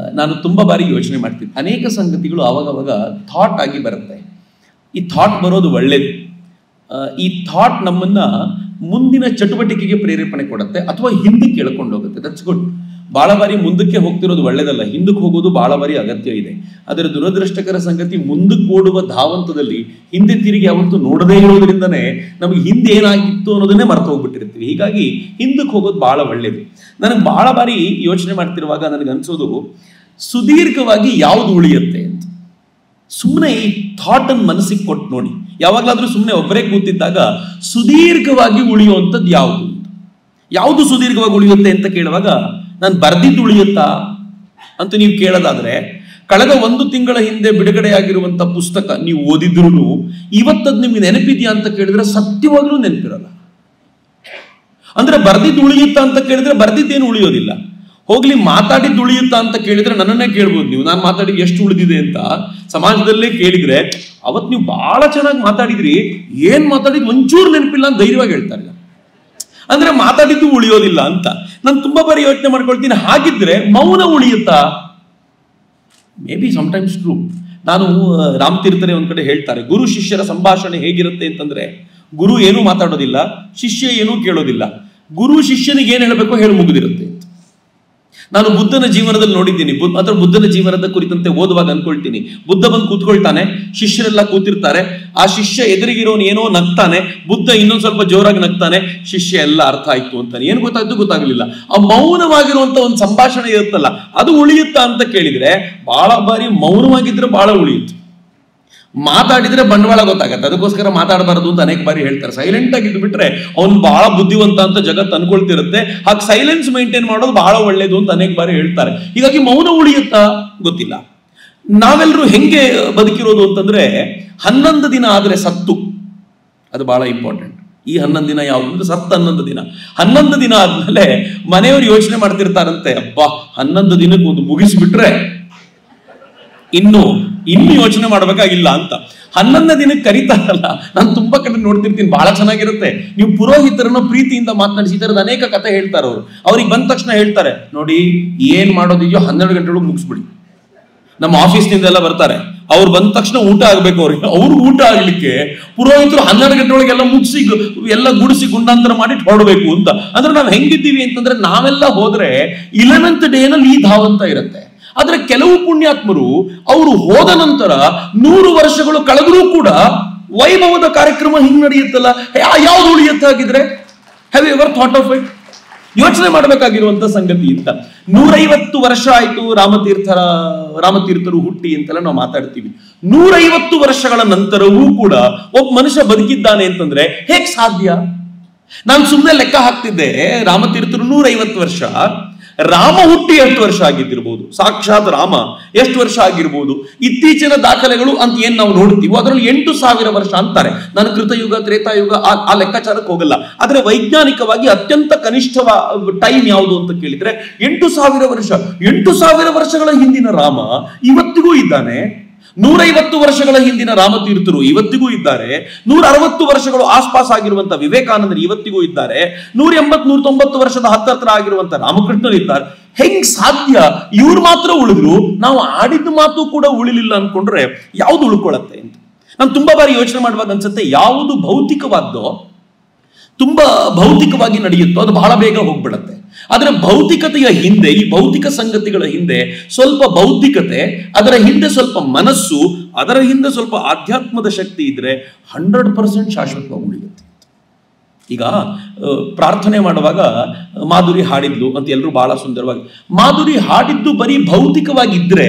ನಾನು ತುಂಬ ಬಾರಿ ಯೋಚನೆ ಮಾಡ್ತೀನಿ ಅನೇಕ ಸಂಗತಿಗಳು ಆವಾಗವಾಗ ಥಾಟ್ ಆಗಿ ಬರುತ್ತೆ ಈ ಥಾಟ್ ಬರೋದು ಒಳ್ಳೇದು ಆ, ಈ ಥಾಟ್ ನಮ್ಮನ್ನ ಮುಂದಿನ ಚಟುವಟಿಕೆಗೆ ಪ್ರೇರೇಪಣೆ ಕೊಡುತ್ತೆ ಅಥವಾ ಹಿಂದಕ್ಕೆ ಎಳ್ಕೊಂಡು ಹೋಗುತ್ತೆ ದಟ್ಸ್ ಗುಡ್ ಬಹಳ ಬಾರಿ ಮುಂದಕ್ಕೆ ಹೋಗ್ತಿರೋದು ಒಳ್ಳೇದಲ್ಲ ಹಿಂದಕ್ಕೆ ಹೋಗೋದು ಬಹಳ ಬಾರಿ ಅಗತ್ಯ ಇದೆ ಅದರ ದುರದೃಷ್ಟಕರ ಸಂಗತಿ ಮುಂದಕ್ಕೆ ಓಡುವ ಧಾವಂತದಲ್ಲಿ ಹಿಂದೆ ತಿರುಗಿ ಯಾವತ್ತು ನೋಡದೇ ಇರೋದ್ರಿಂದನೇ ನಮಗೆ ಹಿಂದೆ ಏನಾಗಿತ್ತು ಅನ್ನೋದನ್ನೇ ಮರೆತು ಹೋಗ್ಬಿಟ್ಟಿರ್ತೀವಿ ಹೀಗಾಗಿ ಹಿಂದಕ್ಕೆ ಹೋಗೋದು ಬಹಳ ಒಳ್ಳೇದು ನನಗೆ ಬಹಳ ಬಾರಿ ಯೋಚನೆ ಮಾಡ್ತಿರುವಾಗ ನನಗೆ ಅನ್ಸೋದು ಸುದೀರ್ಘವಾಗಿ ಯಾವುದು ಉಳಿಯುತ್ತೆ ಅಂತ ಸುಮ್ಮನೆ ಈ ಥಾಟ್ ಅನ್ನು ಮನಸ್ಸಿಗೆ ಕೊಟ್ಟು ನೋಡಿ ಯಾವಾಗಲಾದ್ರೂ ಸುಮ್ಮನೆ ಒಬ್ಬರೇ ಕೂತಿದ್ದಾಗ ಸುದೀರ್ಘವಾಗಿ ಉಳಿಯುವಂಥದ್ದು ಯಾವುದು ಅಂತ ಯಾವುದು ಸುದೀರ್ಘವಾಗಿ ಉಳಿಯುತ್ತೆ ಅಂತ ಕೇಳುವಾಗ ನಾನು ಬರ್ದಿದ್ದು ಉಳಿಯುತ್ತಾ ಅಂತ ನೀವು ಕೇಳೋದಾದ್ರೆ ಕಳೆದ ಒಂದು ತಿಂಗಳ ಹಿಂದೆ ಬಿಡುಗಡೆಯಾಗಿರುವಂತ ಪುಸ್ತಕ ನೀವು ಓದಿದ್ರು ಇವತ್ತದ್ ನಿಮ್ಗೆ ನೆನಪಿದ್ಯಾ ಅಂತ ಕೇಳಿದ್ರೆ ಸತ್ಯವಾಗ್ಲೂ ನೆನಪಿರಲ್ಲ ಅಂದ್ರೆ ಬರ್ದಿದ್ದು ಉಳಿಯುತ್ತಾ ಅಂತ ಕೇಳಿದ್ರೆ ಬರ್ದಿದ್ದೇನು ಉಳಿಯೋದಿಲ್ಲ ಹೋಗ್ಲಿ ಮಾತಾಡಿದ್ದು ಉಳಿಯುತ್ತಾ ಅಂತ ಕೇಳಿದ್ರೆ ನನ್ನನ್ನೇ ಕೇಳ್ಬೋದು ನೀವು ನಾನು ಮಾತಾಡಿದ್ದು ಎಷ್ಟು ಉಳಿದಿದೆ ಅಂತ ಸಮಾಜದಲ್ಲೇ ಕೇಳಿದ್ರೆ ಅವತ್ ನೀವು ಬಹಳ ಚೆನ್ನಾಗಿ ಮಾತಾಡಿದ್ರಿ ಏನ್ ಮಾತಾಡಿದ್ ಒಂಚೂರು ನೆನಪಿಲ್ಲ ಅಂತ ಧೈರ್ಯವಾಗಿ ಹೇಳ್ತಾರೆ ಅಂದ್ರೆ ಮಾತಾಡಿದ್ದು ಉಳಿಯೋದಿಲ್ಲ ಅಂತ ನಾನು ತುಂಬಾ ಬಾರಿ ಯೋಚನೆ ಮಾಡ್ಕೊಳ್ತೀನಿ ಹಾಗಿದ್ರೆ ಮೌನ ಉಳಿಯುತ್ತಾ ಮೇ ಬಿ ಸಮಟೈಮ್ಸ್ ಟ್ರೂ ನಾನು ಆ, ರಾಮ್ ತೀರ್ಥರೇ ಒಂದ್ ಕಡೆ ಹೇಳ್ತಾರೆ ಗುರು ಶಿಷ್ಯರ ಸಂಭಾಷಣೆ ಹೇಗಿರುತ್ತೆ ಅಂತಂದ್ರೆ ಗುರು ಏನೂ ಮಾತಾಡೋದಿಲ್ಲ ಶಿಷ್ಯ ಏನೂ ಕೇಳೋದಿಲ್ಲ ಗುರು ಶಿಷ್ಯನಿಗೆ ಏನ್ ಹೇಳಬೇಕೋ ಹೇಳಿ ಮುಗಿದಿರುತ್ತೆ ಅಂತ ನಾನು ಬುದ್ಧನ ಜೀವನದಲ್ಲಿ ನೋಡಿದ್ದೀನಿ ಬುದ್ಧ ಅಥವಾ ಬುದ್ಧನ ಜೀವನದ ಕುರಿತಂತೆ ಓದುವಾಗ ಅನ್ಕೊಳ್ತೀನಿ ಬುದ್ಧ ಬಂದು ಕೂತ್ಕೊಳ್ತಾನೆ ಶಿಷ್ಯರೆಲ್ಲ ಕೂತಿರ್ತಾರೆ ಆ ಶಿಷ್ಯ ಎದುರಿಗಿರೋನು ಏನೋ ನಗ್ತಾನೆ ಬುದ್ಧ ಇನ್ನೊಂದ್ ಸ್ವಲ್ಪ ಜೋರಾಗಿ ನಗ್ತಾನೆ ಶಿಷ್ಯ ಎಲ್ಲ ಅರ್ಥ ಆಯ್ತು ಅಂತಾನೆ ಏನ್ ಗೊತ್ತಾಯ್ತು ಗೊತ್ತಾಗ್ಲಿಲ್ಲ ಆ ಮೌನವಾಗಿರುವಂತ ಒಂದು ಸಂಭಾಷಣೆ ಇರುತ್ತಲ್ಲ ಅದು ಉಳಿಯುತ್ತಾ ಅಂತ ಕೇಳಿದ್ರೆ ಬಹಳ ಬಾರಿ ಮೌನವಾಗಿದ್ರೆ ಬಹಳ ಉಳಿಯುತ್ತೆ ಮಾತಾಡಿದ್ರೆ ಬಂಡವಾಳ ಗೊತ್ತಾಗತ್ತೆ ಅದಕ್ಕೋಸ್ಕರ ಮಾತಾಡಬಾರದು ಅಂತ ಅನೇಕ ಬಾರಿ ಹೇಳ್ತಾರೆ ಸೈಲೆಂಟ್ ಆಗಿದ್ದು ಬಿಟ್ರೆ ಅವ್ನು ಬಹಳ ಬುದ್ಧಿವಂತ ಅಂತ ಜಗತ್ತು ಅನ್ಕೊಳ್ತಿರುತ್ತೆ ಹಾಗೆ ಸೈಲೆನ್ಸ್ ಮೇಂಟೈನ್ ಮಾಡೋದು ಬಹಳ ಒಳ್ಳೇದು ಅಂತ ಅನೇಕ ಬಾರಿ ಹೇಳ್ತಾರೆ ಹೀಗಾಗಿ ಮೌನ ಉಳಿಯುತ್ತಾ ಗೊತ್ತಿಲ್ಲ ನಾವೆಲ್ಲರೂ ಹೆಂಗೆ ಬದುಕಿರೋದು ಅಂತಂದ್ರೆ ಹನ್ನೊಂದು ದಿನ ಆದ್ರೆ ಸತ್ತು ಅದು ಬಹಳ ಇಂಪಾರ್ಟೆಂಟ್ ಈ ಹನ್ನೊಂದು ದಿನ ಯಾವುದು ಅಂದ್ರೆ ಸತ್ತ ಹನ್ನೊಂದು ದಿನ ಹನ್ನೊಂದು ದಿನ ಆದ್ಮೇಲೆ ಮನೆಯವರು ಯೋಚನೆ ಮಾಡ್ತಿರ್ತಾರಂತೆ ಅಬ್ಬಾ ಹನ್ನೊಂದು ದಿನಕ್ಕೆ ಒಂದು ಮುಗಿಸ್ಬಿಟ್ರೆ ಇನ್ನು ಇನ್ನು ಯೋಚನೆ ಮಾಡ್ಬೇಕಾಗಿಲ್ಲ ಅಂತ ಹನ್ನೊಂದನೇ ದಿನಕ್ಕೆ ಕರೀತಾರಲ್ಲ ನಾನು ತುಂಬಾ ಕಡೆ ನೋಡ್ತಿರ್ತೀನಿ ಬಹಳ ಚೆನ್ನಾಗಿರುತ್ತೆ ನೀವು ಪುರೋಹಿತರನ್ನ ಪ್ರೀತಿಯಿಂದ ಮಾತನಾಡಿಸಿ ಈ ತರದ ಅನೇಕ ಕತೆ ಹೇಳ್ತಾರೆ ಅವರು ಅವ್ರಿಗೆ ಬಂದ ತಕ್ಷಣ ಹೇಳ್ತಾರೆ ನೋಡಿ ಏನ್ ಮಾಡೋದಿದೆಯೋ ಹನ್ನೆರಡು ಗಂಟೆ ಒಳಗೆ ಮುಗಿಸ್ಬಿಡಿ ನಮ್ಮ ಆಫೀಸ್ನಿಂದ ಎಲ್ಲ ಬರ್ತಾರೆ ಅವ್ರು ಬಂದ ತಕ್ಷಣ ಊಟ ಆಗ್ಬೇಕು ಅವ್ರಿಗೆ ಅವ್ರು ಊಟ ಆಗ್ಲಿಕ್ಕೆ ಪುರೋಹಿತರು ಹನ್ನೆರಡು ಗಂಟೆ ಒಳಗೆ ಎಲ್ಲ ಮುಗಿಸಿ ಎಲ್ಲ ಗುಡಿಸಿ ಗುಂಡಾಂತರ ಮಾಡಿ ಹೊರಡಬೇಕು ಅಂತ ಅಂದ್ರೆ ನಾವು ಹೆಂಗಿದ್ದೀವಿ ಅಂತಂದ್ರೆ ನಾವೆಲ್ಲ ಹೋದ್ರೆ ಇಲೆವೆಂತ್ ಡೇನಲ್ಲಿ ಈ ಧಾವಂತ ಇರುತ್ತೆ ಆದ್ರೆ ಕೆಲವು ಪುಣ್ಯಾತ್ಮರು ಅವರು ಹೋದ ನಂತರ ನೂರು ವರ್ಷಗಳು ಕಳೆದರೂ ಕೂಡ ವೈಭವದ ಕಾರ್ಯಕ್ರಮ ಹಿಂಗ್ ನಡೆಯುತ್ತಲ್ಲ ಯಾ- ಯಾವ್ದು ಉಳಿಯುತ್ತಾಗಿದ್ರೆ have ever thought of it ಯೋಚನೆ ಮಾಡಬೇಕಾಗಿರುವಂತ ಸಂಗತಿ ಅಂತ ನೂರೈವತ್ತು ವರ್ಷ ಆಯ್ತು ರಾಮತೀರ್ಥರ ರಾಮತೀರ್ಥರು ಹುಟ್ಟಿ ಅಂತೆಲ್ಲ ನಾವು ಮಾತಾಡ್ತೀವಿ ನೂರೈವತ್ತು ವರ್ಷಗಳ ನಂತರವೂ ಕೂಡ ಒಬ್ಬ ಮನುಷ್ಯ ಬದುಕಿದ್ದಾನೆ ಅಂತಂದ್ರೆ ಹೇಗ್ ಸಾಧ್ಯ ನಾನು ಸುಮ್ಮನೆ ಲೆಕ್ಕ ಹಾಕ್ತಿದ್ದೆ ರಾಮತೀರ್ಥರು ನೂರೈವತ್ತು ವರ್ಷ ರಾಮ ಹುಟ್ಟಿ ಎಷ್ಟು ವರ್ಷ ಆಗಿದ್ದಿರ್ಬೋದು ಸಾಕ್ಷಾತ್ ರಾಮ ಎಷ್ಟು ವರ್ಷ ಆಗಿರ್ಬೋದು ಇತ್ತೀಚಿನ ದಾಖಲೆಗಳು ಅಂತ ಏನ್ ನಾವು ನೋಡ್ತೀವೋ ಅದರಲ್ಲಿ ಎಂಟು ಸಾವಿರ ವರ್ಷ ಅಂತಾರೆ ನಾನು ಕೃತಯುಗ ತ್ರೇತಾಯುಗ ಆ- ಆ ಲೆಕ್ಕಾಚಾರಕ್ಕೆ ಹೋಗಲ್ಲ ಆದ್ರೆ ವೈಜ್ಞಾನಿಕವಾಗಿ ಅತ್ಯಂತ ಕನಿಷ್ಠ ಟೈಮ್ ಯಾವುದು ಅಂತ ಕೇಳಿದ್ರೆ ಎಂಟು ಸಾವಿರ ವರ್ಷ ಎಂಟು ಸಾವಿರ ವರ್ಷಗಳ ಹಿಂದಿನ ರಾಮ ಇವತ್ತಿಗೂ ಇದ್ದಾನೆ ನೂರೈವತ್ತು ವರ್ಷಗಳ ಹಿಂದಿನ ರಾಮತೀರ್ಥರು ಇವತ್ತಿಗೂ ಇದ್ದಾರೆ ನೂರ ಅರವತ್ತು ವರ್ಷಗಳು ಆಸ್ಪಾಸ್ ಆಗಿರುವಂತ ವಿವೇಕಾನಂದರು ಇವತ್ತಿಗೂ ಇದ್ದಾರೆ ನೂರ ಎಂಬತ್ ನೂರ ತೊಂಬತ್ತು ವರ್ಷದ ಹತ್ತತ್ರ ಆಗಿರುವಂತ ರಾಮಕೃಷ್ಣರು ಇದ್ದಾರೆ ಹೆಂಗ್ ಸಾಧ್ಯ ಇವ್ರು ಮಾತ್ರ ಉಳಿದ್ರು ನಾವು ಆಡಿದ ಮಾತು ಕೂಡ ಉಳಿಲಿಲ್ಲ ಅನ್ಕೊಂಡ್ರೆ ಯಾವ್ದು ಉಳ್ಕೊಳತ್ತೆ ಅಂತ ನಾನು ತುಂಬಾ ಬಾರಿ ಯೋಚನೆ ಮಾಡುವಾಗ ಅನ್ಸುತ್ತೆ ಯಾವುದು ಭೌತಿಕವಾದ್ದೋ ತುಂಬಾ ಭೌತಿಕವಾಗಿ ನಡೆಯುತ್ತೋ ಅದು ಬಹಳ ಬೇಗ ಹೋಗ್ಬಿಡತ್ತೆ ಆದ್ರೆ ಭೌತಿಕತೆಯ ಹಿಂದೆ ಈ ಭೌತಿಕ ಸಂಗತಿಗಳ ಹಿಂದೆ ಸ್ವಲ್ಪ ಬೌದ್ಧಿಕತೆ ಅದರ ಹಿಂದೆ ಸ್ವಲ್ಪ ಮನಸ್ಸು ಅದರ ಹಿಂದೆ ಸ್ವಲ್ಪ ಆಧ್ಯಾತ್ಮದ ಶಕ್ತಿ ಇದ್ರೆ ಹಂಡ್ರೆಡ್ ಪರ್ಸೆಂಟ್ ಶಾಶ್ವತವಾಗಿ ಉಳಿಯುತ್ತೆ ಈಗ ಆ, ಪ್ರಾರ್ಥನೆ ಮಾಡುವಾಗ ಮಾಧುರಿ ಹಾಡಿದ್ಲು ಅಂತ ಎಲ್ಲರೂ ಬಹಳ ಸುಂದರವಾಗಿ ಮಾಧುರಿ ಹಾಡಿದ್ದು ಬರೀ ಭೌತಿಕವಾಗಿದ್ರೆ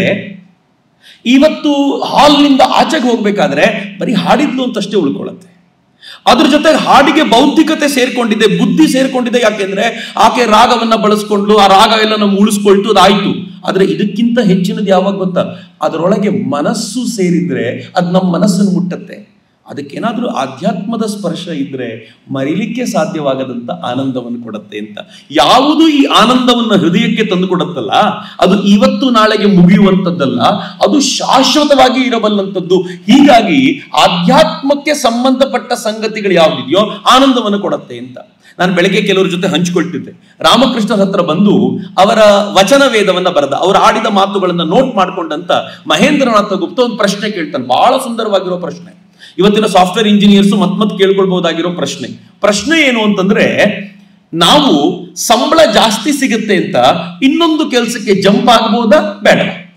ಇವತ್ತು ಹಾಲ್ನಿಂದ ಆಚೆಗೆ ಹೋಗ್ಬೇಕಾದ್ರೆ ಬರೀ ಹಾಡಿದ್ಲು ಅಂತಷ್ಟೇ ಉಳ್ಕೊಳ್ಳುತ್ತೆ ಅದ್ರ ಜೊತೆ ಹಾಡಿಗೆ ಬೌದ್ಧಿಕತೆ ಸೇರ್ಕೊಂಡಿದೆ ಬುದ್ಧಿ ಸೇರ್ಕೊಂಡಿದೆ ಯಾಕೆಂದ್ರೆ ಆಕೆ ರಾಗವನ್ನ ಬಳಸ್ಕೊಂಡ್ಲು ಆ ರಾಗ ಎಲ್ಲ ನಮ್ಮ ಉಳಿಸ್ಕೊಳ್ತು ಅದಾಯ್ತು ಆದ್ರೆ ಇದಕ್ಕಿಂತ ಹೆಚ್ಚಿನದು ಯಾವಾಗ ಗೊತ್ತಾ ಅದರೊಳಗೆ ಮನಸ್ಸು ಸೇರಿದ್ರೆ ಅದು ನಮ್ಮ ಮನಸ್ಸನ್ನು ಮುಟ್ಟತ್ತೆ ಅದಕ್ಕೇನಾದ್ರೂ ಆಧ್ಯಾತ್ಮದ ಸ್ಪರ್ಶ ಇದ್ರೆ ಮರಿಲಿಕ್ಕೆ ಸಾಧ್ಯವಾಗದಂತ ಆನಂದವನ್ನು ಕೊಡುತ್ತೆ ಅಂತ ಯಾವುದು ಈ ಆನಂದವನ್ನು ಹೃದಯಕ್ಕೆ ತಂದು ಕೊಡುತ್ತಲ್ಲ ಅದು ಇವತ್ತು ನಾಳೆಗೆ ಮುಗಿಯುವಂಥದ್ದಲ್ಲ ಅದು ಶಾಶ್ವತವಾಗಿ ಇರಬಲ್ಲಂಥದ್ದು ಹೀಗಾಗಿ ಆಧ್ಯಾತ್ಮಕ್ಕೆ ಸಂಬಂಧಪಟ್ಟ ಸಂಗತಿಗಳು ಯಾವ್ದಿದೆಯೋ ಆನಂದವನ್ನು ಕೊಡುತ್ತೆ ಅಂತ ನಾನು ಬೆಳಗ್ಗೆ ಕೆಲವ್ರ ಜೊತೆ ಹಂಚಿಕೊಳ್ತಿದ್ದೆ ರಾಮಕೃಷ್ಣರ ಹತ್ರ ಬಂದು ಅವರ ವಚನ ವೇದವನ್ನ ಬರೆದ ಅವರು ಆಡಿದ ಮಾತುಗಳನ್ನ ನೋಟ್ ಮಾಡ್ಕೊಂಡಂತ ಮಹೇಂದ್ರನಾಥ ಗುಪ್ತ ಒಂದು ಪ್ರಶ್ನೆ ಕೇಳ್ತಾನೆ ಬಹಳ ಸುಂದರವಾಗಿರೋ ಪ್ರಶ್ನೆ ಇವತ್ತಿನ ಸಾಫ್ಟ್ವೇರ್ ಇಂಜಿನಿಯರ್ಸ್ ಮತ್ ಮತ್ ಕೇಳ್ಕೊಳ್ಬಹುದಾಗಿರೋ ಪ್ರಶ್ನೆ ಪ್ರಶ್ನೆ ಏನು ಅಂತಂದ್ರೆ ನಾವು ಸಂಬಳ ಜಾಸ್ತಿ ಸಿಗುತ್ತೆ ಅಂತ ಇನ್ನೊಂದು ಕೆಲಸಕ್ಕೆ ಜಂಪ್ ಆಗ್ಬೋದಾ ಬೇಡ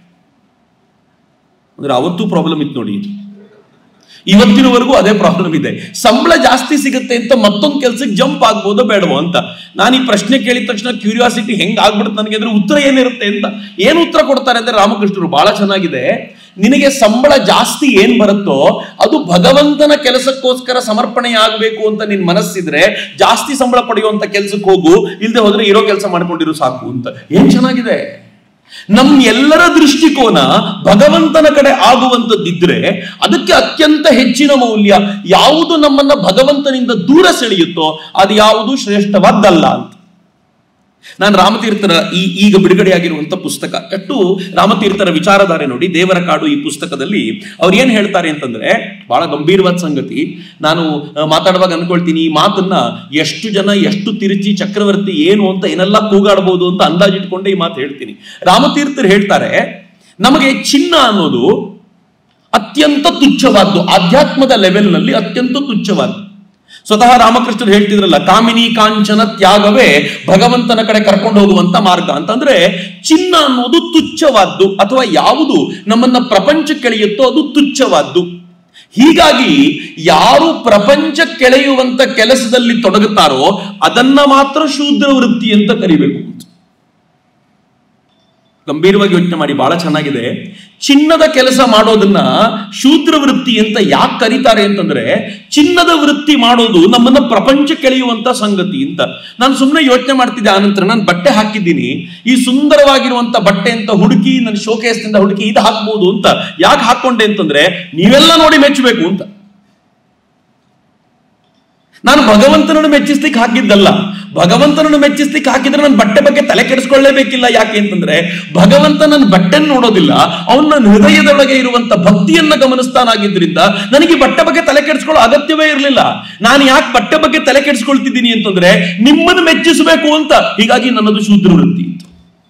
ಅಂದ್ರೆ ಅವತ್ತು ಪ್ರಾಬ್ಲಮ್ ಇತ್ತು ನೋಡಿ ಇದು ಇವತ್ತಿನವರೆಗೂ ಅದೇ ಪ್ರಾಬ್ಲಮ್ ಇದೆ ಸಂಬಳ ಜಾಸ್ತಿ ಸಿಗುತ್ತೆ ಅಂತ ಮತ್ತೊಂದು ಕೆಲ್ಸಕ್ಕೆ ಜಂಪ್ ಆಗ್ಬೋದೋ ಬೇಡವೋ ಅಂತ ನಾನು ಈ ಪ್ರಶ್ನೆ ಕೇಳಿದ ತಕ್ಷಣ ಕ್ಯೂರಿಯಾಸಿಟಿ ಹೆಂಗ್ ಆಗ್ಬಿಡುತ್ತೆ ನನಗೆ ಅಂದ್ರೆ ಉತ್ತರ ಏನಿರುತ್ತೆ ಅಂತ ಏನು ಉತ್ತರ ಕೊಡ್ತಾರೆ ಅಂದ್ರೆ ರಾಮಕೃಷ್ಣರು ಬಹಳ ಚೆನ್ನಾಗಿದೆ ನಿನಗೆ ಸಂಬಳ ಜಾಸ್ತಿ ಏನ್ ಬರುತ್ತೋ ಅದು ಭಗವಂತನ ಕೆಲಸಕ್ಕೋಸ್ಕರ ಸಮರ್ಪಣೆ ಆಗ್ಬೇಕು ಅಂತ ನಿನ್ ಮನಸ್ಸಿದ್ರೆ ಜಾಸ್ತಿ ಸಂಬಳ ಪಡೆಯುವಂತ ಕೆಲ್ಸಕ್ಕೆ ಹೋಗು ಇಲ್ಲದೆ ಹೋದ್ರೆ ಇರೋ ಕೆಲಸ ಮಾಡ್ಕೊಂಡಿರು ಸಾಕು ಅಂತ ಏನ್ ಚೆನ್ನಾಗಿದೆ ನಮ್ ಎಲ್ಲರ ದೃಷ್ಟಿಕೋನ ಭಗವಂತನ ಕಡೆ ಆಗುವಂತದ್ದಿದ್ರೆ ಅದಕ್ಕೆ ಅತ್ಯಂತ ಹೆಚ್ಚಿನ ಮೌಲ್ಯ ಯಾವುದು ನಮ್ಮನ್ನ ಭಗವಂತನಿಂದ ದೂರ ಸೆಳೆಯುತ್ತೋ ಅದು ಯಾವುದು ಶ್ರೇಷ್ಠವಾದ್ದಲ್ಲ ಅಂತ ನಾನು ರಾಮತೀರ್ಥರ ಈ ಈಗ ಬಿಡುಗಡೆಯಾಗಿರುವಂತ ಪುಸ್ತಕ ಎಷ್ಟು ರಾಮತೀರ್ಥರ ವಿಚಾರಧಾರೆ ನೋಡಿ ದೇವರ ಕಾಡು ಈ ಪುಸ್ತಕದಲ್ಲಿ ಅವ್ರು ಏನ್ ಹೇಳ್ತಾರೆ ಅಂತಂದ್ರೆ ಬಹಳ ಗಂಭೀರವಾದ ಸಂಗತಿ ನಾನು ಆ, ಮಾತಾಡುವಾಗ ಅನ್ಕೊಳ್ತೀನಿ ಈ ಮಾತನ್ನ ಎಷ್ಟು ಜನ ಎಷ್ಟು ತಿರುಚಿ ಚಕ್ರವರ್ತಿ ಏನು ಅಂತ ಏನೆಲ್ಲ ಕೂಗಾಡಬಹುದು ಅಂತ ಅಂದಾಜಿಟ್ಕೊಂಡೆ ಈ ಮಾತು ಹೇಳ್ತೀನಿ ರಾಮತೀರ್ಥರು ಹೇಳ್ತಾರೆ ನಮಗೆ ಚಿನ್ನ ಅನ್ನೋದು ಅತ್ಯಂತ ತುಚ್ಛವಾದ್ದು ಆಧ್ಯಾತ್ಮದ ಲೆವೆಲ್ನಲ್ಲಿ ಅತ್ಯಂತ ತುಚ್ಛವಾದ್ದು ಸ್ವತಃ ರಾಮಕೃಷ್ಣರು ಹೇಳ್ತಿದ್ರಲ್ಲ ಕಾಮಿನಿ ಕಾಂಚನ ತ್ಯಾಗವೇ ಭಗವಂತನ ಕಡೆ ಕರ್ಕೊಂಡು ಹೋಗುವಂತ ಮಾರ್ಗ ಅಂತಂದ್ರೆ ಚಿನ್ನ ಅನ್ನೋದು ತುಚ್ಛವಾದ್ದು ಅಥವಾ ಯಾವುದು ನಮ್ಮನ್ನ ಪ್ರಪಂಚಕ್ಕೆಳೆಯುತ್ತೋ ಅದು ತುಚ್ಛವಾದ್ದು ಹೀಗಾಗಿ ಯಾರು ಪ್ರಪಂಚ ಕೆಳೆಯುವಂತ ಕೆಲಸದಲ್ಲಿ ತೊಡಗುತ್ತಾರೋ ಅದನ್ನ ಮಾತ್ರ ಶೂದ್ರ ವೃತ್ತಿ ಅಂತ ಕರಿಬೇಕು ಅಂತ ಗಂಭೀರವಾಗಿ ಯೋಚನೆ ಮಾಡಿ ಬಹಳ ಚೆನ್ನಾಗಿದೆ ಚಿನ್ನದ ಕೆಲಸ ಮಾಡೋದನ್ನ ಶೂದ್ರ ವೃತ್ತಿ ಅಂತ ಯಾಕೆ ಕರೀತಾರೆ ಅಂತಂದ್ರೆ ಚಿನ್ನದ ವೃತ್ತಿ ಮಾಡೋದು ನಮ್ಮನ್ನ ಪ್ರಪಂಚ ಕೆಳೆಯುವಂತ ಸಂಗತಿ ಅಂತ ನಾನು ಸುಮ್ಮನೆ ಯೋಚನೆ ಮಾಡ್ತಿದ್ದೆ ಆನಂತರ ನಾನು ಬಟ್ಟೆ ಹಾಕಿದ್ದೀನಿ ಈ ಸುಂದರವಾಗಿರುವಂತ ಬಟ್ಟೆ ಅಂತ ಹುಡುಕಿ ನನ್ನ ಶೋಕೇಸ್ನಿಂದ ಹುಡುಕಿ ಇದು ಹಾಕ್ಬೋದು ಅಂತ ಯಾಕೆ ಹಾಕೊಂಡೆ ಅಂತಂದ್ರೆ ನೀವೆಲ್ಲ ನೋಡಿ ಮೆಚ್ಚಬೇಕು ಅಂತ ನಾನು ಭಗವಂತನನ್ನು ಮೆಚ್ಚಿಸ್ಲಿಕ್ಕೆ ಹಾಕಿದ್ದಲ್ಲ ಭಗವಂತನನ್ನು ಮೆಚ್ಚಿಸ್ಲಿಕ್ಕೆ ಹಾಕಿದ್ರೆ ನನ್ನ ಬಟ್ಟೆ ಬಗ್ಗೆ ತಲೆ ಕೆಡಿಸ್ಕೊಳ್ಳೇಬೇಕಿಲ್ಲ ಯಾಕೆ ಅಂತಂದ್ರೆ ಭಗವಂತ ನನ್ನ ಬಟ್ಟೆನ್ನು ನೋಡೋದಿಲ್ಲ ಅವನ ನನ್ನ ಹೃದಯದೊಳಗೆ ಇರುವಂತ ಭಕ್ತಿಯನ್ನ ಗಮನಿಸ್ತಾನಾಗಿದ್ರಿಂದ ನನಗೆ ಈ ಬಟ್ಟೆ ಬಗ್ಗೆ ತಲೆ ಕೆಡಿಸ್ಕೊಳ್ಳೋ ಅಗತ್ಯವೇ ಇರಲಿಲ್ಲ ನಾನು ಯಾಕೆ ಬಟ್ಟೆ ಬಗ್ಗೆ ತಲೆ ಕೆಡಿಸ್ಕೊಳ್ತಿದ್ದೀನಿ ಅಂತಂದ್ರೆ ನಿಮ್ಮನ್ನು ಮೆಚ್ಚಿಸಬೇಕು ಅಂತ ಹೀಗಾಗಿ ನನ್ನದು ಶೂದ್ರ ವೃತ್ತಿ ಅಂತ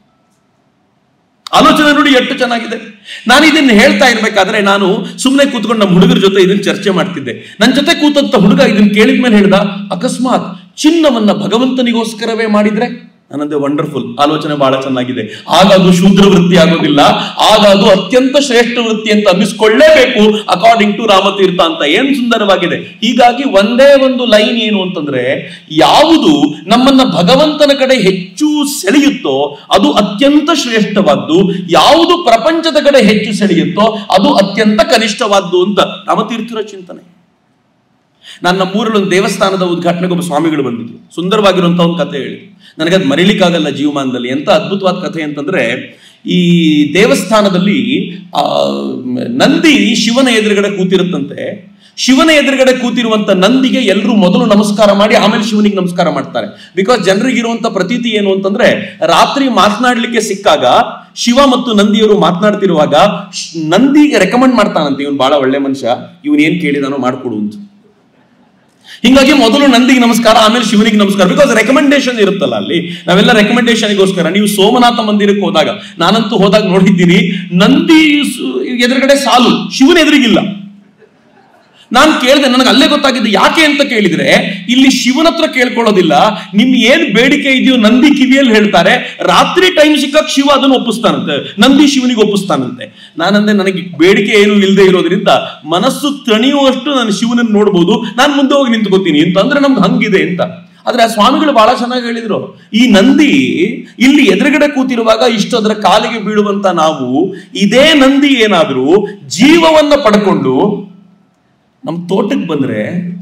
ಆಲೋಚನೆ ನೋಡಿ ಎಷ್ಟು ಚೆನ್ನಾಗಿದೆ ನಾನು ಇದನ್ನ ಹೇಳ್ತಾ ಇರ್ಬೇಕಾದ್ರೆ ನಾನು ಸುಮ್ಮನೆ ಕೂತ್ಕೊಂಡು ನಮ್ಮ ಹುಡುಗರ ಜೊತೆ ಇದನ್ನ ಚರ್ಚೆ ಮಾಡ್ತಿದ್ದೆ ನನ್ನ ಜೊತೆ ಕೂತಂತ ಹುಡುಗ ಇದನ್ನ ಕೇಳಿದ ಮೇಲೆ ಹೇಳ್ದ ಅಕಸ್ಮಾತ್ ಚಿನ್ನವನ್ನ ಭಗವಂತನಿಗೋಸ್ಕರವೇ ಮಾಡಿದ್ರೆ ನನ್ನದೇ ವಂಡರ್ಫುಲ್ ಆಲೋಚನೆ ಬಹಳ ಚೆನ್ನಾಗಿದೆ ಆಗ ಅದು ಶೂದ್ರ ವೃತ್ತಿ ಆಗೋದಿಲ್ಲ ಆಗ ಅದು ಅತ್ಯಂತ ಶ್ರೇಷ್ಠ ವೃತ್ತಿ ಅಂತ ಅನ್ನಿಸ್ಕೊಳ್ಳೇಬೇಕು ಅಕಾರ್ಡಿಂಗ್ ಟು ರಾಮತೀರ್ಥ ಅಂತ ಏನ್ ಸುಂದರವಾಗಿದೆ ಹೀಗಾಗಿ ಒಂದೇ ಒಂದು ಲೈನ್ ಏನು ಅಂತಂದ್ರೆ ಯಾವುದು ನಮ್ಮನ್ನ ಭಗವಂತನ ಕಡೆ ಹೆಚ್ಚು ಸೆಳೆಯುತ್ತೋ ಅದು ಅತ್ಯಂತ ಶ್ರೇಷ್ಠವಾದ್ದು ಯಾವುದು ಪ್ರಪಂಚದ ಕಡೆ ಹೆಚ್ಚು ಸೆಳೆಯುತ್ತೋ ಅದು ಅತ್ಯಂತ ಕನಿಷ್ಠವಾದ್ದು ಅಂತ ರಾಮತೀರ್ಥರ ಚಿಂತನೆ ನನ್ನ ನಮ್ಮೂರಲ್ಲಿ ಒಂದು ದೇವಸ್ಥಾನದ ಉದ್ಘಾಟನೆಗೆ ಒಬ್ಬ ಸ್ವಾಮಿಗಳು ಬಂದಿದ್ರು ಸುಂದರವಾಗಿರುವಂತ ಒಂದು ಕಥೆ ಹೇಳಿ ನನಗೆ ಅದು ಮರಿಲಿಕ್ಕಾಗಲ್ಲ ಜೀವಮಾನದಲ್ಲಿ ಎಂತ ಅದ್ಭುತವಾದ ಕಥೆ ಅಂತಂದ್ರೆ ಈ ದೇವಸ್ಥಾನದಲ್ಲಿ ಆ ನಂದಿ ಶಿವನ ಎದುರುಗಡೆ ಕೂತಿರುತ್ತಂತೆ ಶಿವನ ಎದುರುಗಡೆ ಕೂತಿರುವಂತ ನಂದಿಗೆ ಎಲ್ಲರೂ ಮೊದಲು ನಮಸ್ಕಾರ ಮಾಡಿ ಆಮೇಲೆ ಶಿವನಿಗೆ ನಮಸ್ಕಾರ ಮಾಡ್ತಾರೆ ಬಿಕಾಸ್ ಜನರಿಗೆ ಇರುವಂತ ಪ್ರತೀತಿ ಏನು ಅಂತಂದ್ರೆ ರಾತ್ರಿ ಮಾತನಾಡ್ಲಿಕ್ಕೆ ಸಿಕ್ಕಾಗ ಶಿವ ಮತ್ತು ನಂದಿಯವರು ಮಾತನಾಡ್ತಿರುವಾಗ ಶ್- ನಂದಿಗೆ ರೆಕಮೆಂಡ್ ಮಾಡ್ತಾನಂತೆ ಇವನು ಬಹಳ ಒಳ್ಳೆ ಮನುಷ್ಯ ಇವನ್ ಏನ್ ಕೇಳಿದಾನೋ ಮಾಡ್ಕೊಡು ಅಂತ ಹಿಂಗಾಗಿ ಮೊದಲು ನಂದಿಗೆ ನಮಸ್ಕಾರ ಆಮೇಲೆ ಶಿವನಿಗೆ ನಮಸ್ಕಾರ ಬಿಕಾಸ್ ರೆಕಮೆಂಡೇಶನ್ ಇರುತ್ತಲ್ಲ ಅಲ್ಲಿ ನಾವೆಲ್ಲ ರೆಕಮೆಂಡೇಶನ್ಗೋಸ್ಕರ ನೀವು ಸೋಮನಾಥ ಮಂದಿರಕ್ಕೆ ಹೋದಾಗ ನಾನಂತೂ ಹೋದಾಗ ನೋಡಿದ್ದೀನಿ ನಂದಿ ಸು- ಎದುರುಗಡೆ ಸಾಲು ಶಿವನ ಎದುರಿಗಿಲ್ಲ ನಾನು ಕೇಳಿದೆ ನನಗೆ ಅಲ್ಲೇ ಗೊತ್ತಾಗಿದ್ದು ಯಾಕೆ ಅಂತ ಕೇಳಿದ್ರೆ ಇಲ್ಲಿ ಶಿವನ ಹತ್ರ ಕೇಳ್ಕೊಳ್ಳೋದಿಲ್ಲ ನಿಮ್ ಏನ್ ಬೇಡಿಕೆ ಇದೆಯೋ ನಂದಿ ಕಿವಿಯಲ್ಲಿ ಹೇಳ್ತಾರೆ ರಾತ್ರಿ ಟೈಮ್ ಸಿಕ್ಕಾಗ ಶಿವ ಅದನ್ನು ಒಪ್ಪಿಸ್ತಾನಂತೆ ನಂದಿ ಶಿವನಿಗೆ ಒಪ್ಪಿಸ್ತಾನಂತೆ ನಾನಂದೆ ನನಗೆ ಬೇಡಿಕೆ ಏನು ಇಲ್ಲದೆ ಇರೋದ್ರಿಂದ ಮನಸ್ಸು ತಣಿಯುವಷ್ಟು ನಾನು ಶಿವನನ್ನು ನೋಡ್ಬೋದು ನಾನು ಮುಂದೆ ಹೋಗಿ ನಿಂತ್ಕೋತೀನಿ ಅಂತ ಅಂದ್ರೆ ನಮ್ಗೆ ಹಂಗಿದೆ ಅಂತ ಆದ್ರೆ ಆ ಸ್ವಾಮಿಗಳು ಬಹಳ ಚೆನ್ನಾಗಿ ಹೇಳಿದ್ರು ಈ ನಂದಿ ಇಲ್ಲಿ ಎದುರುಗಡೆ ಕೂತಿರುವಾಗ ಇಷ್ಟು ಅದರ ಕಾಲಿಗೆ ಬೀಳುವಂತ ನಾವು ಇದೇ ನಂದಿ ಏನಾದ್ರೂ ಜೀವವನ್ನ ಪಡ್ಕೊಂಡು ನಮ್ ತೋಟಕ್ಕೆ ಬಂದ್ರೆ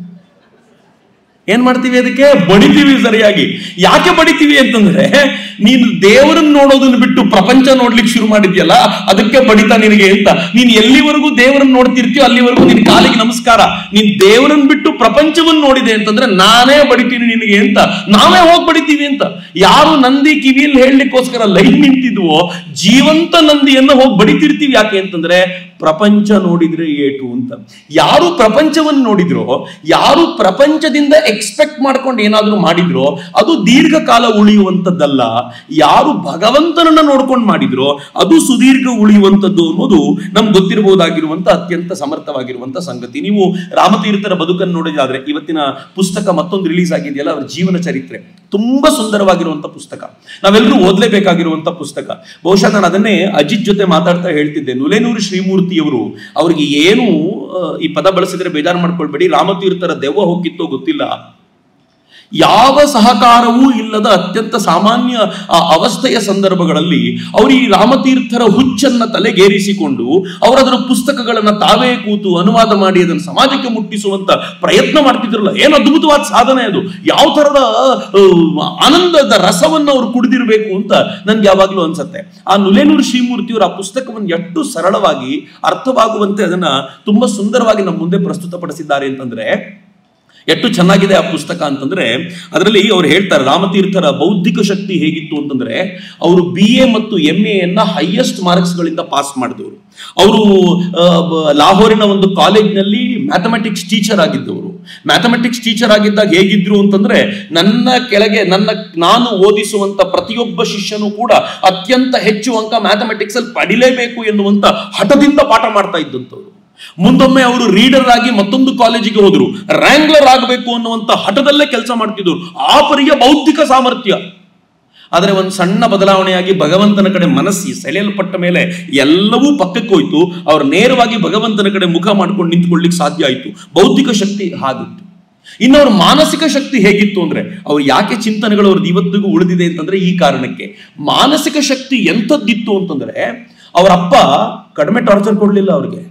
ಏನ್ ಮಾಡ್ತೀವಿ ಅದಕ್ಕೆ ಬಡಿತೀವಿ ಸರಿಯಾಗಿ ಯಾಕೆ ಬಡಿತೀವಿ ಅಂತಂದ್ರೆ ನೀನು ದೇವರನ್ನ ನೋಡೋದನ್ನ ಬಿಟ್ಟು ಪ್ರಪಂಚ ನೋಡ್ಲಿಕ್ಕೆ ಶುರು ಮಾಡಿದ್ಯಲ್ಲ ಅದಕ್ಕೆ ಬಡಿತಾ ನಿನಗೆ ಅಂತ ನೀನ್ ಎಲ್ಲಿವರೆಗೂ ದೇವರನ್ನ ನೋಡ್ತಿರ್ತೀಯೋ ಅಲ್ಲಿವರೆಗೂ ನಿನ್ ಕಾಲಿಗೆ ನಮಸ್ಕಾರ ನೀನ್ ದೇವರನ್ನ ಬಿಟ್ಟು ಪ್ರಪಂಚವನ್ನ ನೋಡಿದೆ ಅಂತಂದ್ರೆ ನಾನೇ ಬಡಿತೀನಿ ನಿನಗೆ ಅಂತ ನಾವೇ ಹೋಗಿ ಬಡಿತೀವಿ ಅಂತ ಯಾರು ನಂದಿ ಕಿವಿಯಲ್ಲಿ ಹೇಳಲಿಕ್ಕೋಸ್ಕರ ಲೈನ್ ನಿಂತಿದ್ವೋ ಜೀವಂತ ನಂದಿಯನ್ನ ಹೋಗಿ ಬಡಿತಿರ್ತೀವಿ ಯಾಕೆ ಅಂತಂದ್ರೆ ಪ್ರಪಂಚ ನೋಡಿದ್ರೆ ಏಟು ಅಂತ ಯಾರು ಪ್ರಪಂಚವನ್ನು ನೋಡಿದ್ರೋ ಯಾರು ಪ್ರಪಂಚದಿಂದ ಎಕ್ಸ್ಪೆಕ್ಟ್ ಮಾಡ್ಕೊಂಡು ಏನಾದ್ರೂ ಮಾಡಿದ್ರೋ ಅದು ದೀರ್ಘಕಾಲ ಉಳಿಯುವಂಥದ್ದಲ್ಲ ಯಾರು ಭಗವಂತನನ್ನ ನೋಡ್ಕೊಂಡು ಮಾಡಿದ್ರೋ ಅದು ಸುದೀರ್ಘ ಉಳಿಯುವಂಥದ್ದು ಅನ್ನೋದು ನಮ್ಗೆ ಗೊತ್ತಿರಬಹುದಾಗಿರುವಂತ ಅತ್ಯಂತ ಸಮರ್ಥವಾಗಿರುವಂತ ಸಂಗತಿ ನೀವು ರಾಮತೀರ್ಥರ ಬದುಕನ್ನು ನೋಡಿದಾದ್ರೆ ಇವತ್ತಿನ ಪುಸ್ತಕ ಮತ್ತೊಂದು ರಿಲೀಸ್ ಆಗಿದೆಯಲ್ಲ ಅವರ ಜೀವನ ಚರಿತ್ರೆ ತುಂಬಾ ಸುಂದರವಾಗಿರುವಂತ ಪುಸ್ತಕ ನಾವೆಲ್ಲರೂ ಓದಲೇಬೇಕಾಗಿರುವಂತ ಪುಸ್ತಕ ಬಹುಶಃ ನಾನು ಅದನ್ನೇ ಅಜಿತ್ ಜೊತೆ ಮಾತಾಡ್ತಾ ಹೇಳ್ತಿದ್ದೆ ನುಲೇನೂರು ಶ್ರೀಮೂರ್ತಿಯವರು ಅವ್ರಿಗೆ ಏನು ಆ, ಈ ಪದ ಬಳಸಿದ್ರೆ ಬೇಜಾರು ಮಾಡ್ಕೊಳ್ಬೇಡಿ ರಾಮತೀರ್ಥರ ದೆವ್ವ ಹೋಗಿತ್ತೋ ಗೊತ್ತಿಲ್ಲ ಯಾವ ಸಹಕಾರವೂ ಇಲ್ಲದ ಅತ್ಯಂತ ಸಾಮಾನ್ಯ ಆ ಅವಸ್ಥೆಯ ಸಂದರ್ಭಗಳಲ್ಲಿ ಅವರು ಈ ರಾಮತೀರ್ಥರ ಹುಚ್ಚನ್ನ ತಲೆಗೇರಿಸಿಕೊಂಡು ಅವರದರ ಪುಸ್ತಕಗಳನ್ನ ತಾವೇ ಕೂತು ಅನುವಾದ ಮಾಡಿ ಅದನ್ನು ಸಮಾಜಕ್ಕೆ ಮುಟ್ಟಿಸುವಂತ ಪ್ರಯತ್ನ ಮಾಡ್ತಿದ್ರಲ್ಲ ಏನು ಅದ್ಭುತವಾದ ಸಾಧನೆ ಅದು ಯಾವ ತರದ ಆ, ಆನಂದದ ರಸವನ್ನ ಅವರು ಕುಡಿದಿರಬೇಕು ಅಂತ ನನ್ಗೆ ಯಾವಾಗ್ಲೂ ಅನ್ಸತ್ತೆ ಆ ನುಲೇನೂರು ಶ್ರೀಮೂರ್ತಿಯವರು ಆ ಪುಸ್ತಕವನ್ನು ಎಷ್ಟು ಸರಳವಾಗಿ ಅರ್ಥವಾಗುವಂತೆ ಅದನ್ನ ತುಂಬಾ ಸುಂದರವಾಗಿ ನಮ್ಮ ಮುಂದೆ ಪ್ರಸ್ತುತಪಡಿಸಿದ್ದಾರೆ ಅಂತಂದ್ರೆ ಎಷ್ಟು ಚೆನ್ನಾಗಿದೆ ಆ ಪುಸ್ತಕ ಅಂತಂದ್ರೆ ಅದರಲ್ಲಿ ಅವ್ರು ಹೇಳ್ತಾರೆ ರಾಮತೀರ್ಥರ ಬೌದ್ಧಿಕ ಶಕ್ತಿ ಹೇಗಿತ್ತು ಅಂತಂದ್ರೆ ಅವರು ಬಿ ಎ ಮತ್ತು ಎಂ ಎನ್ನ ಹೈಯೆಸ್ಟ್ ಮಾರ್ಕ್ಸ್ಗಳಿಂದ ಪಾಸ್ ಮಾಡಿದವರು ಅವರು ಆ, ಬ- ಲಾಹೋರಿನ ಒಂದು ಕಾಲೇಜ್ನಲ್ಲಿ ಮ್ಯಾಥಮೆಟಿಕ್ಸ್ ಟೀಚರ್ ಆಗಿದ್ದವರು ಮ್ಯಾಥಮೆಟಿಕ್ಸ್ ಟೀಚರ್ ಆಗಿದ್ದಾಗ ಹೇಗಿದ್ರು ಅಂತಂದ್ರೆ ನನ್ನ ಕೆಳಗೆ ನನ್ನ ನಾನು ಓದಿಸುವಂತ ಪ್ರತಿಯೊಬ್ಬ ಶಿಷ್ಯನು ಕೂಡ ಅತ್ಯಂತ ಹೆಚ್ಚು ಅಂಕ ಮ್ಯಾಥಮೆಟಿಕ್ಸ್ ಅಲ್ಲಿ ಪಡಿಲೇಬೇಕು ಎನ್ನುವಂತ ಹಠದಿಂದ ಪಾಠ ಮಾಡ್ತಾ ಇದ್ದಂಥವ್ರು ಮುಂದೊಮ್ಮೆ ಅವರು ರೀಡರ್ ಆಗಿ ಮತ್ತೊಂದು ಕಾಲೇಜಿಗೆ ಹೋದ್ರು ರ್ಯಾಂಗ್ಲರ್ ಆಗಬೇಕು ಅನ್ನುವಂತ ಹಠದಲ್ಲೇ ಕೆಲಸ ಮಾಡ್ತಿದ್ರು ಆ ಪರಿಯ ಬೌದ್ಧಿಕ ಸಾಮರ್ಥ್ಯ ಆದರೆ ಒಂದು ಸಣ್ಣ ಬದಲಾವಣೆಯಾಗಿ ಭಗವಂತನ ಕಡೆ ಮನಸ್ಸಿ ಸೆಳೆಯಲ್ಪಟ್ಟ ಮೇಲೆ ಎಲ್ಲವೂ ಪಕ್ಕಕ್ಕೆ ಹೋಯ್ತು ಅವ್ರು ನೇರವಾಗಿ ಭಗವಂತನ ಕಡೆ ಮುಖ ಮಾಡ್ಕೊಂಡು ನಿಂತ್ಕೊಳ್ಳಿಕ್ಕೆ ಸಾಧ್ಯ ಆಯಿತು ಬೌದ್ಧಿಕ ಶಕ್ತಿ ಹಾಗಿತ್ತು ಇನ್ನು ಅವ್ರ ಮಾನಸಿಕ ಶಕ್ತಿ ಹೇಗಿತ್ತು ಅಂದ್ರೆ ಅವ್ರು ಯಾಕೆ ಚಿಂತನೆಗಳು ಅವ್ರದ್ದು ಇವತ್ತಿಗೂ ಉಳಿದಿದೆ ಅಂತಂದ್ರೆ ಈ ಕಾರಣಕ್ಕೆ ಮಾನಸಿಕ ಶಕ್ತಿ ಎಂಥದ್ದಿತ್ತು ಅಂತಂದ್ರೆ ಅವರ ಅಪ್ಪ ಕಡಿಮೆ ಟಾರ್ಚರ್ ಕೊಡ್ಲಿಲ್ಲ ಅವ್ರಿಗೆ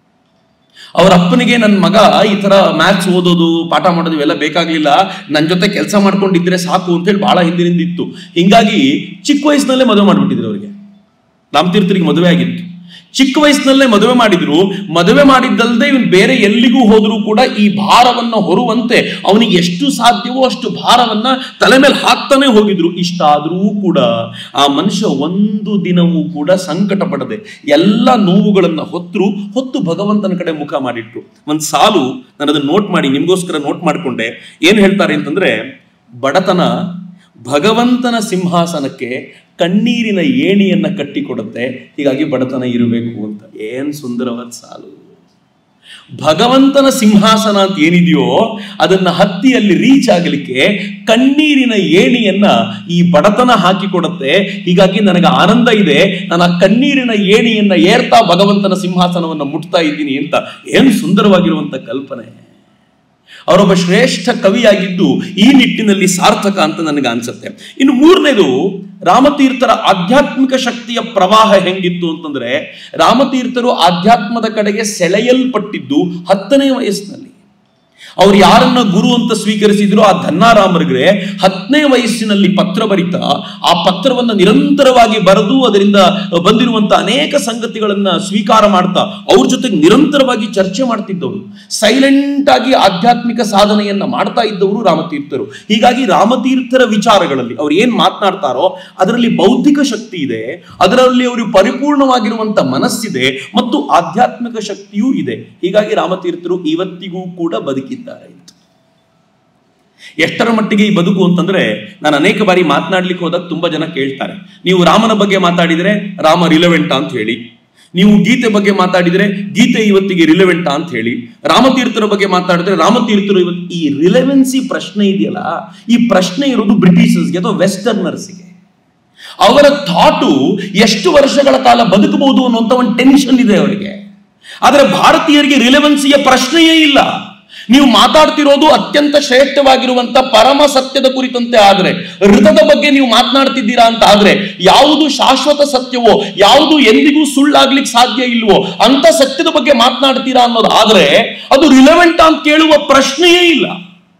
ಅವ್ರ ಅಪ್ಪನಿಗೆ ನನ್ನ ಮಗ ಈ ತರ ಮ್ಯಾಥ್ಸ್ ಓದೋದು ಪಾಠ ಮಾಡೋದು ಇವೆಲ್ಲ ಬೇಕಾಗ್ಲಿಲ್ಲ ನನ್ನ ಜೊತೆ ಕೆಲಸ ಮಾಡ್ಕೊಂಡಿದ್ರೆ ಸಾಕು ಅಂತೇಳಿ ಬಹಳ ಹಿಂದಿನಿಂದ ಇತ್ತು ಹಿಂಗಾಗಿ ಚಿಕ್ಕ ವಯಸ್ಸಿನಲ್ಲೇ ಮದುವೆ ಮಾಡ್ಬಿಟ್ಟಿದ್ರು ಅವರಿಗೆ ರಾಮತೀರ್ಥರಿಗೆ ಮದುವೆ ಆಗಿತ್ತು ಚಿಕ್ಕ ವಯಸ್ಸಿನಲ್ಲೇ ಮದುವೆ ಮಾಡಿದ್ರು ಮದುವೆ ಮಾಡಿದ್ದಲ್ಲದೆ ಇವನ್ ಬೇರೆ ಎಲ್ಲಿಗೂ ಹೋದರೂ ಕೂಡ ಈ ಭಾರವನ್ನ ಹೊರುವಂತೆ ಅವನಿಗೆ ಎಷ್ಟು ಸಾಧ್ಯವೋ ಅಷ್ಟು ಭಾರವನ್ನ ತಲೆ ಮೇಲೆ ಹಾಕ್ತಾನೆ ಹೋಗಿದ್ರು ಇಷ್ಟಾದರೂ ಕೂಡ ಆ ಮನುಷ್ಯ ಒಂದು ದಿನವೂ ಕೂಡ ಸಂಕಟ ಪಡದೆ ಎಲ್ಲ ನೋವುಗಳನ್ನ ಹೊತ್ತರು ಹೊತ್ತು ಭಗವಂತನ ಕಡೆ ಮುಖ ಮಾಡಿಟ್ರು ಒಂದು ಸಾಲು ನಾನು ಅದನ್ನ ನೋಟ್ ಮಾಡಿ ನಿಮ್ಗೋಸ್ಕರ ನೋಟ್ ಮಾಡ್ಕೊಂಡೆ ಏನ್ ಹೇಳ್ತಾರೆ ಅಂತಂದ್ರೆ ಬಡತನ ಭಗವಂತನ ಸಿಂಹಾಸನಕ್ಕೆ ಕಣ್ಣೀರಿನ ಏಣಿಯನ್ನ ಕಟ್ಟಿಕೊಡುತ್ತೆ ಹೀಗಾಗಿ ಬಡತನ ಇರಬೇಕು ಅಂತ ಏನ್ ಸುಂದರವಾದ ಸಾಲು ಭಗವಂತನ ಸಿಂಹಾಸನ ಅಂತ ಏನಿದೆಯೋ ಅದನ್ನ ಹತ್ತಿ ಅಲ್ಲಿ ರೀಚ್ ಆಗಲಿಕ್ಕೆ ಕಣ್ಣೀರಿನ ಏಣಿಯನ್ನ ಈ ಬಡತನ ಹಾಕಿಕೊಡುತ್ತೆ ಹೀಗಾಗಿ ನನಗೆ ಆನಂದ ಇದೆ ನಾನು ಆ ಕಣ್ಣೀರಿನ ಏಣಿಯನ್ನ ಏರ್ತಾ ಭಗವಂತನ ಸಿಂಹಾಸನವನ್ನ ಮುಟ್ತಾ ಇದ್ದೀನಿ ಅಂತ ಏನು ಸುಂದರವಾಗಿರುವಂತ ಕಲ್ಪನೆ ಅವರೊಬ್ಬ ಶ್ರೇಷ್ಠ ಕವಿಯಾಗಿದ್ದು ಈ ನಿಟ್ಟಿನಲ್ಲಿ ಸಾರ್ಥಕ ಅಂತ ನನಗೆ ಅನ್ಸುತ್ತೆ ಇನ್ನು ಮೂರನೇದು ರಾಮತೀರ್ಥರ ಆಧ್ಯಾತ್ಮಿಕ ಶಕ್ತಿಯ ಪ್ರವಾಹ ಹೆಂಗಿತ್ತು ಅಂತಂದ್ರೆ ರಾಮತೀರ್ಥರು ಆಧ್ಯಾತ್ಮದ ಕಡೆಗೆ ಸೆಳೆಯಲ್ಪಟ್ಟಿದ್ದು ಹತ್ತನೇ ವಯಸ್ಸಿನಲ್ಲಿ ಅವ್ರು ಯಾರನ್ನ ಗುರು ಅಂತ ಸ್ವೀಕರಿಸಿದ್ರು ಆ ಧನ್ನಾರಾಮರಿಗೆ ಹತ್ತನೇ ವಯಸ್ಸಿನಲ್ಲಿ ಪತ್ರ ಬರಿತಾ ಆ ಪತ್ರವನ್ನ ನಿರಂತರವಾಗಿ ಬರೆದು ಅದರಿಂದ ಬಂದಿರುವಂತ ಅನೇಕ ಸಂಗತಿಗಳನ್ನ ಸ್ವೀಕಾರ ಮಾಡ್ತಾ ಅವ್ರ ಜೊತೆಗೆ ನಿರಂತರವಾಗಿ ಚರ್ಚೆ ಮಾಡ್ತಿದ್ದವರು ಸೈಲೆಂಟ್ ಆಗಿ ಆಧ್ಯಾತ್ಮಿಕ ಸಾಧನೆಯನ್ನ ಮಾಡ್ತಾ ಇದ್ದವರು ರಾಮತೀರ್ಥರು ಹೀಗಾಗಿ ರಾಮತೀರ್ಥರ ವಿಚಾರಗಳಲ್ಲಿ ಅವ್ರು ಏನ್ ಮಾತನಾಡ್ತಾರೋ ಅದರಲ್ಲಿ ಬೌದ್ಧಿಕ ಶಕ್ತಿ ಇದೆ ಅದರಲ್ಲಿ ಅವರು ಪರಿಪೂರ್ಣವಾಗಿರುವಂತ ಮನಸ್ಸಿದೆ ಮತ್ತು ಆಧ್ಯಾತ್ಮಿಕ ಶಕ್ತಿಯೂ ಇದೆ ಹೀಗಾಗಿ ರಾಮತೀರ್ಥರು ಇವತ್ತಿಗೂ ಕೂಡ ಬದುಕಿದ್ದಾರೆ ಅಂತ ಎಷ್ಟರ ಮಟ್ಟಿಗೆ ಈ ಬದುಕು ಅಂತಂದ್ರೆ ನಾನು ಅನೇಕ ಬಾರಿ ಮಾತನಾಡ್ಲಿಕ್ಕೆ ಹೋದಾಗ ತುಂಬಾ ಜನ ಕೇಳ್ತಾರೆ ನೀವು ರಾಮನ ಬಗ್ಗೆ ಮಾತಾಡಿದ್ರೆ ರಾಮ ರಿಲೆವೆಂಟ್ ಅಂತ ಹೇಳಿ ನೀವು ಗೀತೆ ಬಗ್ಗೆ ಮಾತಾಡಿದ್ರೆ ಗೀತೆ ಇವತ್ತಿಗೆ ರಿಲೆವೆಂಟ್ ಅಂತ ಹೇಳಿ ರಾಮತೀರ್ಥರ ಬಗ್ಗೆ ಮಾತಾಡಿದ್ರೆ ರಾಮತೀರ್ಥರು ಇವತ್ತು ಈ ರಿಲೆವೆನ್ಸಿ ಪ್ರಶ್ನೆ ಇದೆಯಲ್ಲ ಈ ಪ್ರಶ್ನೆ ಇರೋದು ಬ್ರಿಟಿಷರ್ಸ್ಗೆ ಅಥವಾ ವೆಸ್ಟರ್ನರ್ಸ್ಗೆ ಅವರ ಥಾಟು ಎಷ್ಟು ವರ್ಷಗಳ ಕಾಲ ಬದುಕಬಹುದು ಅನ್ನುವಂತ ಒಂದು ಟೆನ್ಷನ್ ಇದೆ ಅವರಿಗೆ ಆದರೆ ಭಾರತೀಯರಿಗೆ ರಿಲೆವೆನ್ಸಿಯ ಪ್ರಶ್ನೆಯೇ ಇಲ್ಲ ನೀವು ಮಾತಾಡ್ತಿರೋದು ಅತ್ಯಂತ ಶ್ರೇಷ್ಠವಾಗಿರುವಂತ ಪರಮ ಸತ್ಯದ ಕುರಿತಂತೆ ಆದ್ರೆ ಋತದ ಬಗ್ಗೆ ನೀವು ಮಾತನಾಡ್ತಿದ್ದೀರಾ ಅಂತ ಆದ್ರೆ ಯಾವುದು ಶಾಶ್ವತ ಸತ್ಯವೋ ಯಾವುದು ಎಂದಿಗೂ ಸುಳ್ಳಾಗ್ಲಿಕ್ಕೆ ಸಾಧ್ಯ ಇಲ್ವೋ ಅಂತ ಸತ್ಯದ ಬಗ್ಗೆ ಮಾತನಾಡ್ತೀರಾ ಅನ್ನೋದು ಆದ್ರೆ ಅದು ರಿಲೆವೆಂಟ್ ಅಂತ ಕೇಳುವ ಪ್ರಶ್ನೆಯೇ ಇಲ್ಲ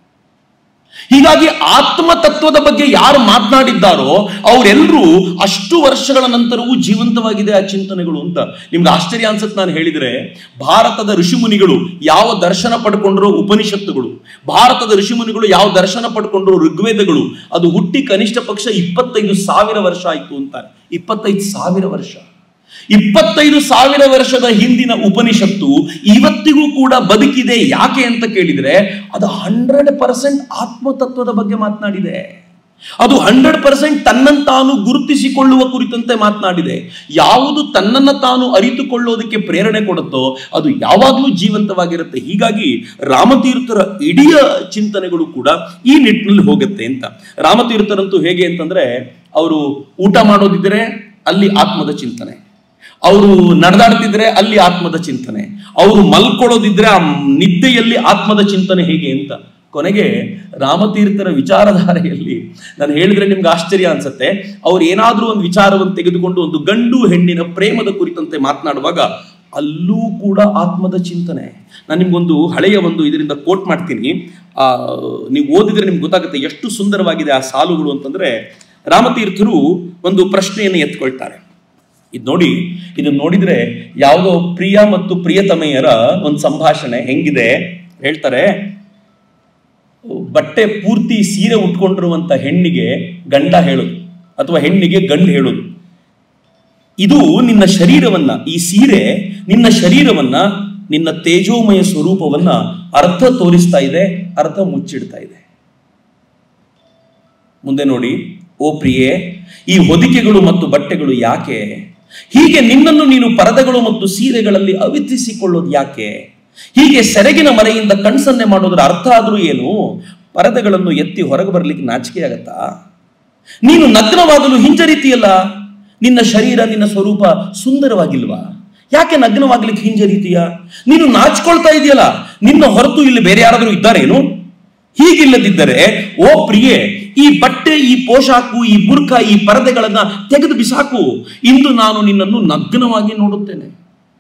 ಹೀಗಾಗಿ ಆತ್ಮ ತತ್ವದ ಬಗ್ಗೆ ಯಾರು ಮಾತನಾಡಿದ್ದಾರೋ ಅವರೆಲ್ಲರೂ ಅಷ್ಟು ವರ್ಷಗಳ ನಂತರವೂ ಜೀವಂತವಾಗಿದೆ ಆ ಚಿಂತನೆಗಳು ಅಂತ ನಿಮ್ಗೆ ಆಶ್ಚರ್ಯ ಅನ್ಸತ್ ನಾನು ಹೇಳಿದ್ರೆ ಭಾರತದ ಋಷಿಮುನಿಗಳು ಯಾವ ದರ್ಶನ ಪಡ್ಕೊಂಡ್ರೋ ಉಪನಿಷತ್ತುಗಳು ಭಾರತದ ಋಷಿಮುನಿಗಳು ಯಾವ ದರ್ಶನ ಪಡ್ಕೊಂಡ್ರೋ ಋಗ್ವೇದಗಳು ಅದು ಹುಟ್ಟಿ ಕನಿಷ್ಠ ಪಕ್ಷ ಇಪ್ಪತ್ತೈದು ಸಾವಿರ ವರ್ಷ ಆಯ್ತು ಅಂತಾರೆ ಇಪ್ಪತ್ತೈದು ಸಾವಿರ ವರ್ಷ ಇಪ್ಪತ್ತೈದು ಸಾವಿರ ವರ್ಷದ ಹಿಂದಿನ ಉಪನಿಷತ್ತು ಇವತ್ತಿಗೂ ಕೂಡ ಬದುಕಿದೆ ಯಾಕೆ ಅಂತ ಕೇಳಿದ್ರೆ ಅದು ಹಂಡ್ರೆಡ್ ಪರ್ಸೆಂಟ್ ಆತ್ಮತತ್ವದ ಬಗ್ಗೆ ಮಾತನಾಡಿದೆ ಅದು ಹಂಡ್ರೆಡ್ ಪರ್ಸೆಂಟ್ ತನ್ನನ್ನು ತಾನು ಗುರುತಿಸಿಕೊಳ್ಳುವ ಕುರಿತಂತೆ ಮಾತನಾಡಿದೆ ಯಾವುದು ತನ್ನನ್ನು ತಾನು ಅರಿತುಕೊಳ್ಳೋದಕ್ಕೆ ಪ್ರೇರಣೆ ಕೊಡುತ್ತೋ ಅದು ಯಾವಾಗಲೂ ಜೀವಂತವಾಗಿರುತ್ತೆ ಹೀಗಾಗಿ ರಾಮತೀರ್ಥರ ಇಡೀ ಚಿಂತನೆಗಳು ಕೂಡ ಈ ನಿಟ್ಟಿನಲ್ಲಿ ಹೋಗುತ್ತೆ ಅಂತ ರಾಮತೀರ್ಥರಂತೂ ಹೇಗೆ ಅಂತಂದ್ರೆ ಅವರು ಊಟ ಮಾಡೋದಿದ್ರೆ ಅಲ್ಲಿ ಆತ್ಮದ ಚಿಂತನೆ ಅವರು ನಡೆದಾಡ್ತಿದ್ರೆ ಅಲ್ಲಿ ಆತ್ಮದ ಚಿಂತನೆ ಅವರು ಮಲ್ಕೊಳ್ಳೋದಿದ್ರೆ ಆ ನಿದ್ದೆಯಲ್ಲಿ ಆತ್ಮದ ಚಿಂತನೆ ಹೇಗೆ ಅಂತ ಕೊನೆಗೆ ರಾಮತೀರ್ಥರ ವಿಚಾರಧಾರೆಯಲ್ಲಿ ನಾನು ಹೇಳಿದ್ರೆ ನಿಮ್ಗೆ ಆಶ್ಚರ್ಯ ಅನ್ಸುತ್ತೆ ಅವ್ರು ಏನಾದ್ರೂ ಒಂದು ವಿಚಾರವನ್ನು ತೆಗೆದುಕೊಂಡು ಒಂದು ಗಂಡು ಹೆಣ್ಣಿನ ಪ್ರೇಮದ ಕುರಿತಂತೆ ಮಾತನಾಡುವಾಗ ಅಲ್ಲೂ ಕೂಡ ಆತ್ಮದ ಚಿಂತನೆ ನಾನು ನಿಮ್ಗೊಂದು ಹಳೆಯ ಒಂದು ಇದರಿಂದ ಕೋಟ್ ಮಾಡ್ತೀನಿ ಆ ನೀವು ಓದಿದ್ರೆ ನಿಮ್ಗೆ ಗೊತ್ತಾಗುತ್ತೆ ಎಷ್ಟು ಸುಂದರವಾಗಿದೆ ಆ ಸಾಲುಗಳು ಅಂತಂದ್ರೆ ರಾಮತೀರ್ಥರು ಒಂದು ಪ್ರಶ್ನೆಯನ್ನು ಎತ್ಕೊಳ್ತಾರೆ ಇದು ನೋಡಿ ಇದನ್ನ ನೋಡಿದ್ರೆ ಯಾವುದೋ ಪ್ರಿಯ ಮತ್ತು ಪ್ರಿಯತಮೆಯರ ಒಂದು ಸಂಭಾಷಣೆ ಹೆಂಗಿದೆ ಹೇಳ್ತಾರೆ ಬಟ್ಟೆ ಪೂರ್ತಿ ಸೀರೆ ಉಟ್ಕೊಂಡಿರುವಂತ ಹೆಣ್ಣಿಗೆ ಗಂಡ ಹೇಳೋದು ಅಥವಾ ಹೆಣ್ಣಿಗೆ ಗಂಡು ಹೇಳೋದು ಇದು ನಿನ್ನ ಶರೀರವನ್ನ ಈ ಸೀರೆ ನಿನ್ನ ಶರೀರವನ್ನ ನಿನ್ನ ತೇಜೋಮಯ ಸ್ವರೂಪವನ್ನ ಅರ್ಥ ತೋರಿಸ್ತಾ ಇದೆ ಅರ್ಥ ಮುಚ್ಚಿಡ್ತಾ ಇದೆ ಮುಂದೆ ನೋಡಿ ಓ ಪ್ರಿಯೆ ಈ ಹೊದಿಕೆಗಳು ಮತ್ತು ಬಟ್ಟೆಗಳು ಯಾಕೆ ಹೀಗೆ ನಿನ್ನನ್ನು ನೀನು ಪರದೆಗಳು ಮತ್ತು ಸೀರೆಗಳಲ್ಲಿ ಅವಿತಿಸಿಕೊಳ್ಳೋದು ಯಾಕೆ ಹೀಗೆ ಸೆರಗಿನ ಮರೆಯಿಂದ ಕಣ್ಸನ್ನೆ ಮಾಡೋದ್ರ ಅರ್ಥ ಆದ್ರೂ ಏನು ಪರದೆಗಳನ್ನು ಎತ್ತಿ ಹೊರಗೆ ಬರ್ಲಿಕ್ಕೆ ನಾಚಿಕೆ ಆಗತ್ತಾ ನೀನು ನಗ್ನವಾಗಲು ಹಿಂಜರಿತೀಯಲ್ಲ ನಿನ್ನ ಶರೀರ ನಿನ್ನ ಸ್ವರೂಪ ಸುಂದರವಾಗಿಲ್ವಾ ಯಾಕೆ ನಗ್ನವಾಗ್ಲಿಕ್ಕೆ ಹಿಂಜರಿತೀಯ ನೀನು ನಾಚ್ಕೊಳ್ತಾ ಇದೆಯಲ್ಲ ನಿನ್ನ ಹೊರತು ಇಲ್ಲಿ ಬೇರೆ ಯಾರಾದರೂ ಇದ್ದಾರೇನು ಹೀಗಿಲ್ಲದಿದ್ದರೆ ಓ ಪ್ರಿಯೆ ಈ ಬಟ್ಟೆ ಈ ಪೋಷಾಕು ಈ ಬುರ್ಕ ಈ ಪರದೆಗಳನ್ನ ತೆಗೆದು ಬಿಸಾಕು ಇಂದು ನಾನು ನಿನ್ನನ್ನು ನಗ್ನವಾಗಿ ನೋಡುತ್ತೇನೆ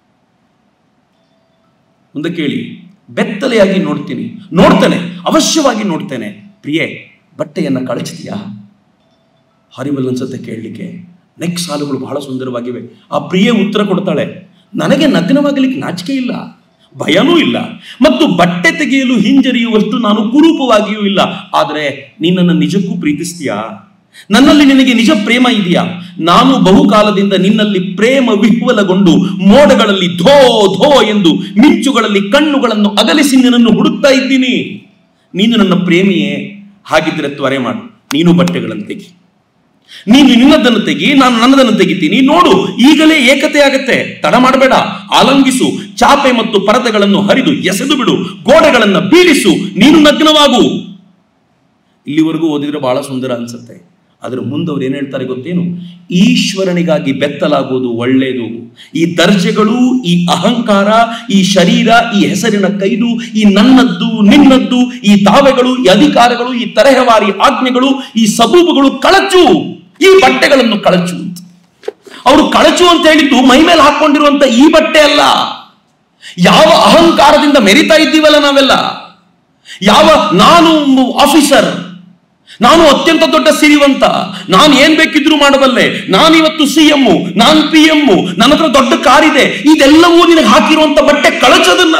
ಮುಂದೆ ಕೇಳಿ ಬೆತ್ತಲೆಯಾಗಿ ನೋಡ್ತೀನಿ ನೋಡ್ತೇನೆ ಅವಶ್ಯವಾಗಿ ನೋಡ್ತೇನೆ ಪ್ರಿಯೆ ಬಟ್ಟೆಯನ್ನ ಕಳಚ್ತೀಯಾ ಹಾರಿಬಲ್ ಅನ್ಸುತ್ತೆ ಕೇಳಲಿಕ್ಕೆ ನೆಕ್ಸ್ಟ್ ಸಾಲುಗಳು ಬಹಳ ಸುಂದರವಾಗಿವೆ ಆ ಪ್ರಿಯೆ ಉತ್ತರ ಕೊಡ್ತಾಳೆ ನನಗೆ ನಗ್ನವಾಗಲಿಕ್ಕೆ ನಾಚಿಕೆ ಇಲ್ಲ ಭಯನೂ ಇಲ್ಲ ಮತ್ತು ಬಟ್ಟೆ ತೆಗೆಯಲು ಹಿಂಜರಿಯುವಷ್ಟು ನಾನು ಕುರೂಪವಾಗಿಯೂ ಇಲ್ಲ ಆದರೆ ನಿನ್ನನ್ನು ನಿಜಕ್ಕೂ ಪ್ರೀತಿಸ್ತೀಯಾ ನನ್ನಲ್ಲಿ ನಿನಗೆ ನಿಜ ಪ್ರೇಮ ಇದೆಯಾ ನಾನು ಬಹುಕಾಲದಿಂದ ನಿನ್ನಲ್ಲಿ ಪ್ರೇಮ ವಿಹ್ವಲಗೊಂಡು ಮೋಡಗಳಲ್ಲಿ ಧೋ ಧೋ ಎಂದು ಮಿಂಚುಗಳಲ್ಲಿ ಕಣ್ಣುಗಳನ್ನು ಅಗಲಿಸಿ ನಿನ್ನನ್ನು ಹುಡುಕ್ತಾ ಇದ್ದೀನಿ ನೀನು ನನ್ನ ಪ್ರೇಮಿಯೇ ಹಾಗಿದ್ರೆ ತ್ವರೆ ಮಾಡು ನೀನು ಬಟ್ಟೆಗಳನ್ನು ತೆಗಿ ನೀನು ನಿನ್ನದನ್ನು ತೆಗಿ ನಾನು ನನ್ನದನ್ನು ತೆಗಿತೀನಿ ನೋಡು ಈಗಲೇ ಏಕತೆ ಆಗತ್ತೆ ತಡ ಮಾಡಬೇಡ ಆಲಂಗಿಸು ಚಾಪೆ ಮತ್ತು ಪರದೆಗಳನ್ನು ಹರಿದು ಎಸೆದು ಬಿಡು ಗೋಡೆಗಳನ್ನು ಬೀಳಿಸು ನೀನು ನಗ್ನವಾಗು ಇಲ್ಲಿವರೆಗೂ ಓದಿದ್ರೆ ಬಹಳ ಸುಂದರ ಅನ್ಸುತ್ತೆ ಅದರ ಮುಂದವ್ರು ಏನ್ ಹೇಳ್ತಾರೆ ಗೊತ್ತೇನು ಈಶ್ವರನಿಗಾಗಿ ಬೆತ್ತಲಾಗುವುದು ಒಳ್ಳೆಯದು ಈ ದರ್ಜೆಗಳು ಈ ಅಹಂಕಾರ ಈ ಶರೀರ ಈ ಹೆಸರಿನ ಕೈದು ಈ ನನ್ನದ್ದು ನಿನ್ನದ್ದು ಈ ದಾವೆಗಳು ಈ ಅಧಿಕಾರಗಳು ಈ ತರಹವಾರಿ ಆಜ್ಞೆಗಳು ಈ ಸಬೂಬುಗಳು ಕಳಚು ಈ ಬಟ್ಟೆಗಳನ್ನು ಕಳಚು ಅಂತ ಅವರು ಕಳಚು ಅಂತ ಹೇಳಿದ್ದು ಮೈ ಮೇಲೆ ಹಾಕೊಂಡಿರುವಂತ ಈ ಬಟ್ಟೆ ಅಲ್ಲ ಯಾವ ಅಹಂಕಾರದಿಂದ ಮೆರಿತಾ ಇದ್ದೀವಲ್ಲ ನಾವೆಲ್ಲ ಯಾವ ನಾನು ಆಫೀಸರ್ ನಾನು ಅತ್ಯಂತ ದೊಡ್ಡ ಸಿರಿವಂತ ನಾನು ಏನ್ ಬೇಕಿದ್ರು ಮಾಡಬಲ್ಲೆ ನಾನು ಇವತ್ತು ಸಿ ಎಂ ನಾನು ಪಿ ಎಂ ನನ್ನ ಹತ್ರ ದೊಡ್ಡ ಕಾರಿದೆ ಇದೆಲ್ಲವೂ ನಿನಗೆ ಹಾಕಿರುವಂತ ಬಟ್ಟೆ ಕಳಚದನ್ನ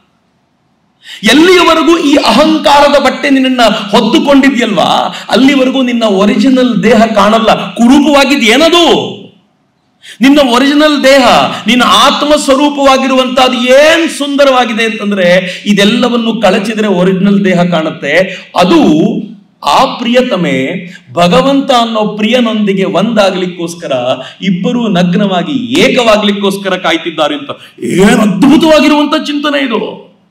ಎಲ್ಲಿಯವರೆಗೂ ಈ ಅಹಂಕಾರದ ಬಟ್ಟೆ ನಿನ್ನ ಹೊದ್ದುಕೊಂಡಿದ್ಯಲ್ವಾ ಅಲ್ಲಿವರೆಗೂ ನಿನ್ನ ಒರಿಜಿನಲ್ ದೇಹ ಕಾಣಲ್ಲ ಕುರುಪವಾಗಿದ್ ಏನದು ನಿನ್ನ ಒರಿಜಿನಲ್ ದೇಹ ನಿನ್ನ ಆತ್ಮ ಸ್ವರೂಪವಾಗಿರುವಂತಹದ್ದು ಏನ್ ಸುಂದರವಾಗಿದೆ ಅಂತಂದ್ರೆ ಇದೆಲ್ಲವನ್ನು ಕಳಚಿದ್ರೆ ಒರಿಜಿನಲ್ ದೇಹ ಕಾಣುತ್ತೆ ಅದು ಆ ಪ್ರಿಯತಮೆ ಭಗವಂತ ಅನ್ನೋ ಪ್ರಿಯನೊಂದಿಗೆ ಒಂದಾಗ್ಲಿಕ್ಕೋಸ್ಕರ ಇಬ್ಬರು ನಗ್ನವಾಗಿ ಏಕವಾಗ್ಲಿಕ್ಕೋಸ್ಕರ ಕಾಯ್ತಿದ್ದಾರೆ ಅಂತ ಏನ್ ಅದ್ಭುತವಾಗಿರುವಂತ ಚಿಂತನೆ ಇದು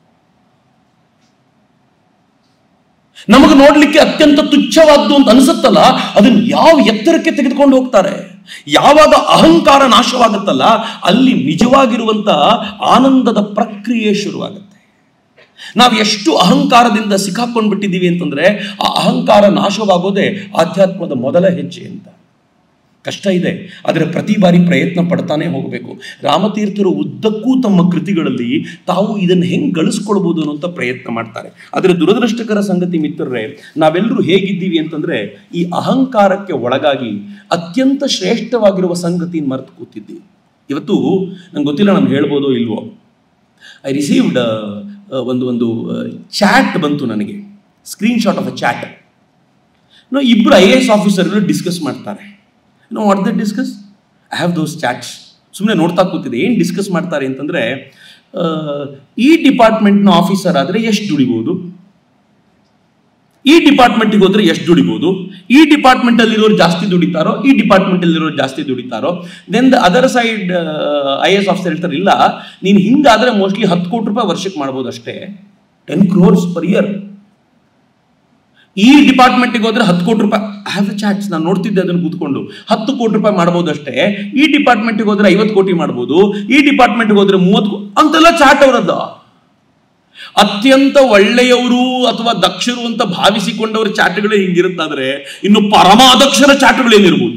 ನಮಗೆ ನೋಡ್ಲಿಕ್ಕೆ ಅತ್ಯಂತ ತುಚ್ಛವಾದ್ದು ಅಂತ ಅನ್ಸುತ್ತಲ್ಲ ಅದನ್ನ ಯಾವ ಎತ್ತರಕ್ಕೆ ತೆಗೆದುಕೊಂಡು ಹೋಗ್ತಾರೆ ಯಾವಾಗ ಅಹಂಕಾರ ನಾಶವಾಗುತ್ತಲ್ಲ ಅಲ್ಲಿ ನಿಜವಾಗಿರುವಂತ ಆನಂದದ ಪ್ರಕ್ರಿಯೆ ಶುರುವಾಗುತ್ತೆ ನಾವು ಎಷ್ಟು ಅಹಂಕಾರದಿಂದ ಸಿಕ್ಕಾಕೊಂಡು ಬಿಟ್ಟಿದ್ದೀವಿ ಅಂತಂದ್ರೆ ಆ ಅಹಂಕಾರ ನಾಶವಾಗೋದೇ ಆಧ್ಯಾತ್ಮದ ಮೊದಲ ಹೆಜ್ಜೆ ಅಂತ ಕಷ್ಟ ಇದೆ ಆದರೆ ಪ್ರತಿ ಬಾರಿ ಪ್ರಯತ್ನ ಪಡ್ತಾನೆ ಹೋಗಬೇಕು ರಾಮತೀರ್ಥರು ಉದ್ದಕ್ಕೂ ತಮ್ಮ ಕೃತಿಗಳಲ್ಲಿ ತಾವು ಇದನ್ನು ಹೆಂಗೆ ಗಳಿಸ್ಕೊಳ್ಬೋದು ಅನ್ನೋಂಥ ಪ್ರಯತ್ನ ಮಾಡ್ತಾರೆ ಆದರೆ ದುರದೃಷ್ಟಕರ ಸಂಗತಿ ಮಿತ್ರರೇ ನಾವೆಲ್ಲರೂ ಹೇಗಿದ್ದೀವಿ ಅಂತಂದ್ರೆ ಈ ಅಹಂಕಾರಕ್ಕೆ ಒಳಗಾಗಿ ಅತ್ಯಂತ ಶ್ರೇಷ್ಠವಾಗಿರುವ ಸಂಗತಿ ಮರೆತು ಕೂತಿದ್ದೀವಿ ಇವತ್ತು ನಂಗೆ ಗೊತ್ತಿಲ್ಲ ನಾನು ಹೇಳ್ಬೋದೋ ಇಲ್ವೋ ಐ ರಿಸೀವ್ಡ್ ಒಂದು ಒಂದು ಚಾಟ್ ಬಂತು ನನಗೆ screen shot of a chat no ಇಬ್ಬರು ಐ ಎ ಎಸ್ ಆಫೀಸರ್ಗಳು ಡಿಸ್ಕಸ್ ಮಾಡ್ತಾರೆ no what the discuss I have those chats ಸುಮ್ಮನೆ ನೋಡ್ತಾ ಕೂತಿದೆ ಏನು ಡಿಸ್ಕಸ್ ಮಾಡ್ತಾರೆ ಅಂತಂದ್ರೆ ಆ, ಈ ಡಿಪಾರ್ಟ್ಮೆಂಟ್ನ ಆಫೀಸರ್ ಆದರೆ ಎಷ್ಟು ದುಡಿಬೋದು ಈ ಡಿಪಾರ್ಟ್ಮೆಂಟಿಗೆ ಹೋದ್ರೆ ಎಷ್ಟು ದುಡಿಬಹುದು ಈ ಡಿಪಾರ್ಟ್ಮೆಂಟ್ ಅಲ್ಲಿರೋರು ಜಾಸ್ತಿ ದುಡಿತಾರೋ ಈ ಡಿಪಾರ್ಟ್ಮೆಂಟ್ ಅಲ್ಲಿರೋರು ಜಾಸ್ತಿ ದುಡಿತಾರೋ then the other side I S officer ಹೇಳ್ತಾರೆ ಇಲ್ಲ ನೀನು ಹಿಂಗಾದ್ರೆ ಮೋಸ್ಟ್ಲಿ ಹತ್ತು ಕೋಟಿ ರೂಪಾಯಿ ವರ್ಷಕ್ಕೆ ಮಾಡ್ಬೋದು ಅಷ್ಟೇ ಟೆನ್ ಕ್ರೋರ್ಸ್ ಪರ್ ಇಯರ್ ಈ ಡಿಪಾರ್ಟ್ಮೆಂಟ್ಗೆ ಹೋದ್ರೆ ಹತ್ತು ಕೋಟಿ ರೂಪಾಯಿ ಹ್ಯಾವ್ ದ ಚಾಟ್ಸ್ ನಾನು ನೋಡ್ತಿದ್ದೆ ಅದನ್ನು ಕೂತ್ಕೊಂಡು ಹತ್ತು ಕೋಟಿ ರೂಪಾಯಿ ಮಾಡ್ಬೋದು ಅಷ್ಟೇ ಈ ಡಿಪಾರ್ಟ್ಮೆಂಟ್ಗೆ ಹೋದ್ರೆ ಐವತ್ತು ಕೋಟಿ ಮಾಡ್ಬೋದು ಈ ಡಿಪಾರ್ಟ್ಮೆಂಟ್ಗೆ ಹೋದ್ರೆ ಮೂವತ್ತು ಕೋ- ಅಂತೆಲ್ಲ ಚಾಟ್ ಅವರದ್ದು ಅತ್ಯಂತ ಒಳ್ಳೆಯವರು ಅಥವಾ ದಕ್ಷರು ಅಂತ ಭಾವಿಸಿಕೊಂಡವರ ಚಾಟಗಳೇ ಹಿಂಗಿರುತ್ತಾದ್ರೆ ಇನ್ನು ಪರಮ ಅದಕ್ಷರ ಚಾಟಗಳೇನಿರ್ಬೋದು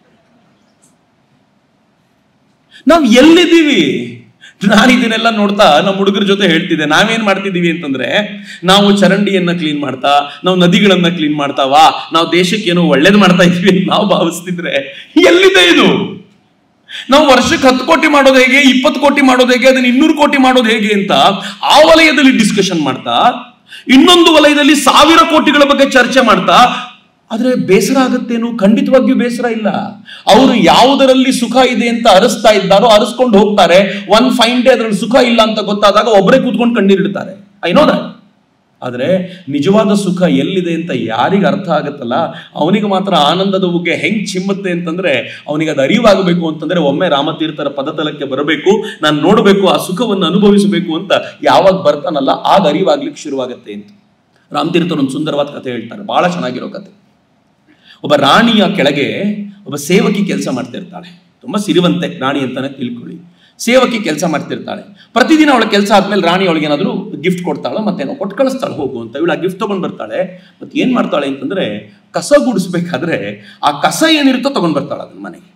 ನಾವು ಎಲ್ಲಿದ್ದೀವಿ ನಾನು ಇದನ್ನೆಲ್ಲ ನೋಡ್ತಾ ನಮ್ಮ ಹುಡುಗರ ಜೊತೆ ಹೇಳ್ತಿದ್ದೆ ನಾವೇನ್ ಮಾಡ್ತಿದ್ದೀವಿ ಅಂತಂದ್ರೆ ನಾವು ಚರಂಡಿಯನ್ನ ಕ್ಲೀನ್ ಮಾಡ್ತಾ ನಾವು ನದಿಗಳನ್ನ ಕ್ಲೀನ್ ಮಾಡ್ತಾವಾ ನಾವು ದೇಶಕ್ಕೆ ಏನೋ ಒಳ್ಳೇದು ಮಾಡ್ತಾ ಇದೀವಿ ಅಂತ ನಾವು ಭಾವಿಸ್ತಿದ್ರೆ ಎಲ್ಲಿದೆ ಇದು ನಾವು ವರ್ಷಕ್ಕೆ ಹತ್ತು ಕೋಟಿ ಮಾಡೋದು ಹೇಗೆ ಇಪ್ಪತ್ತು ಕೋಟಿ ಮಾಡೋದು ಹೇಗೆ ಅದನ್ನ ಇನ್ನೂರು ಕೋಟಿ ಮಾಡೋದು ಹೇಗೆ ಅಂತ ಆ ವಲಯದಲ್ಲಿ ಡಿಸ್ಕಷನ್ ಮಾಡ್ತಾ ಇನ್ನೊಂದು ವಲಯದಲ್ಲಿ ಸಾವಿರ ಕೋಟಿಗಳ ಬಗ್ಗೆ ಚರ್ಚೆ ಮಾಡ್ತಾ ಆದ್ರೆ ಬೇಸರ ಆಗುತ್ತೇನು ಖಂಡಿತವಾಗಿಯೂ ಬೇಸರ ಇಲ್ಲ ಅವರು ಯಾವುದರಲ್ಲಿ ಸುಖ ಇದೆ ಅಂತ ಅರಸ್ತಾ ಇದ್ದಾರೋ ಅರಸ್ಕೊಂಡು ಹೋಗ್ತಾರೆ ಒನ್ ಫೈನ್ ಡೇ ಅದರಲ್ಲಿ ಸುಖ ಇಲ್ಲ ಅಂತ ಗೊತ್ತಾದಾಗ ಒಬ್ಬರೇ ಕೂತ್ಕೊಂಡು ಕಣ್ಣೀರಿಡ್ತಾರೆ ಐ ನೋ ದಟ್ ಆದರೆ ನಿಜವಾದ ಸುಖ ಎಲ್ಲಿದೆ ಅಂತ ಯಾರಿಗೆ ಅರ್ಥ ಆಗುತ್ತಲ್ಲ ಅವನಿಗೆ ಮಾತ್ರ ಆನಂದದ ಉಗ್ಗೆ ಹೆಂಗ್ ಚಿಮ್ಮುತ್ತೆ ಅಂತಂದ್ರೆ ಅವನಿಗೆ ಅದು ಅರಿವಾಗಬೇಕು ಅಂತಂದ್ರೆ ಒಮ್ಮೆ ರಾಮತೀರ್ಥರ ಪದತಲಕ್ಕೆ ಬರಬೇಕು ನಾನು ನೋಡಬೇಕು ಆ ಸುಖವನ್ನು ಅನುಭವಿಸಬೇಕು ಅಂತ ಯಾವಾಗ ಬರ್ತಾನಲ್ಲ ಆಗ ಅರಿವಾಗ್ಲಿಕ್ಕೆ ಶುರುವಾಗತ್ತೆ ಅಂತ ರಾಮತೀರ್ಥರು ಒಂದು ಸುಂದರವಾದ ಕಥೆ ಹೇಳ್ತಾರೆ ಬಹಳ ಚೆನ್ನಾಗಿರೋ ಕಥೆ ಒಬ್ಬ ರಾಣಿಯ ಕೆಳಗೆ ಒಬ್ಬ ಸೇವಕಿ ಕೆಲಸ ಮಾಡ್ತಿರ್ತಾಳೆ ತುಂಬಾ ಸಿರಿವಂತೆ ರಾಣಿ ಅಂತಾನೆ ತಿಳ್ಕೊಳ್ಳಿ ಸೇವಕಿ ಕೆಲಸ ಮಾಡ್ತಿರ್ತಾಳೆ ಪ್ರತಿದಿನ ಅವಳ ಕೆಲಸ ಆದ್ಮೇಲೆ ರಾಣಿ ಅವಳಿಗೆ ಏನಾದರೂ ಗಿಫ್ಟ್ ಕೊಡ್ತಾಳೆ ಮತ್ತೇನೋ ಕೊಟ್ಟು ಕಳಿಸ್ತಾಳೆ ಹೋಗು ಅಂತ ಇವಳು ಆ ಗಿಫ್ಟ್ ತಗೊಂಡ್ ಬರ್ತಾಳೆ ಮತ್ತೆ ಏನ್ ಮಾಡ್ತಾಳೆ ಅಂತಂದ್ರೆ ಕಸ ಗುಡಿಸ್ಬೇಕಾದ್ರೆ ಆ ಕಸ ಏನಿರುತ್ತೋ ತಗೊಂಡ್ ಬರ್ತಾಳೆ ಅದನ್ನ ಮನೆಗೆ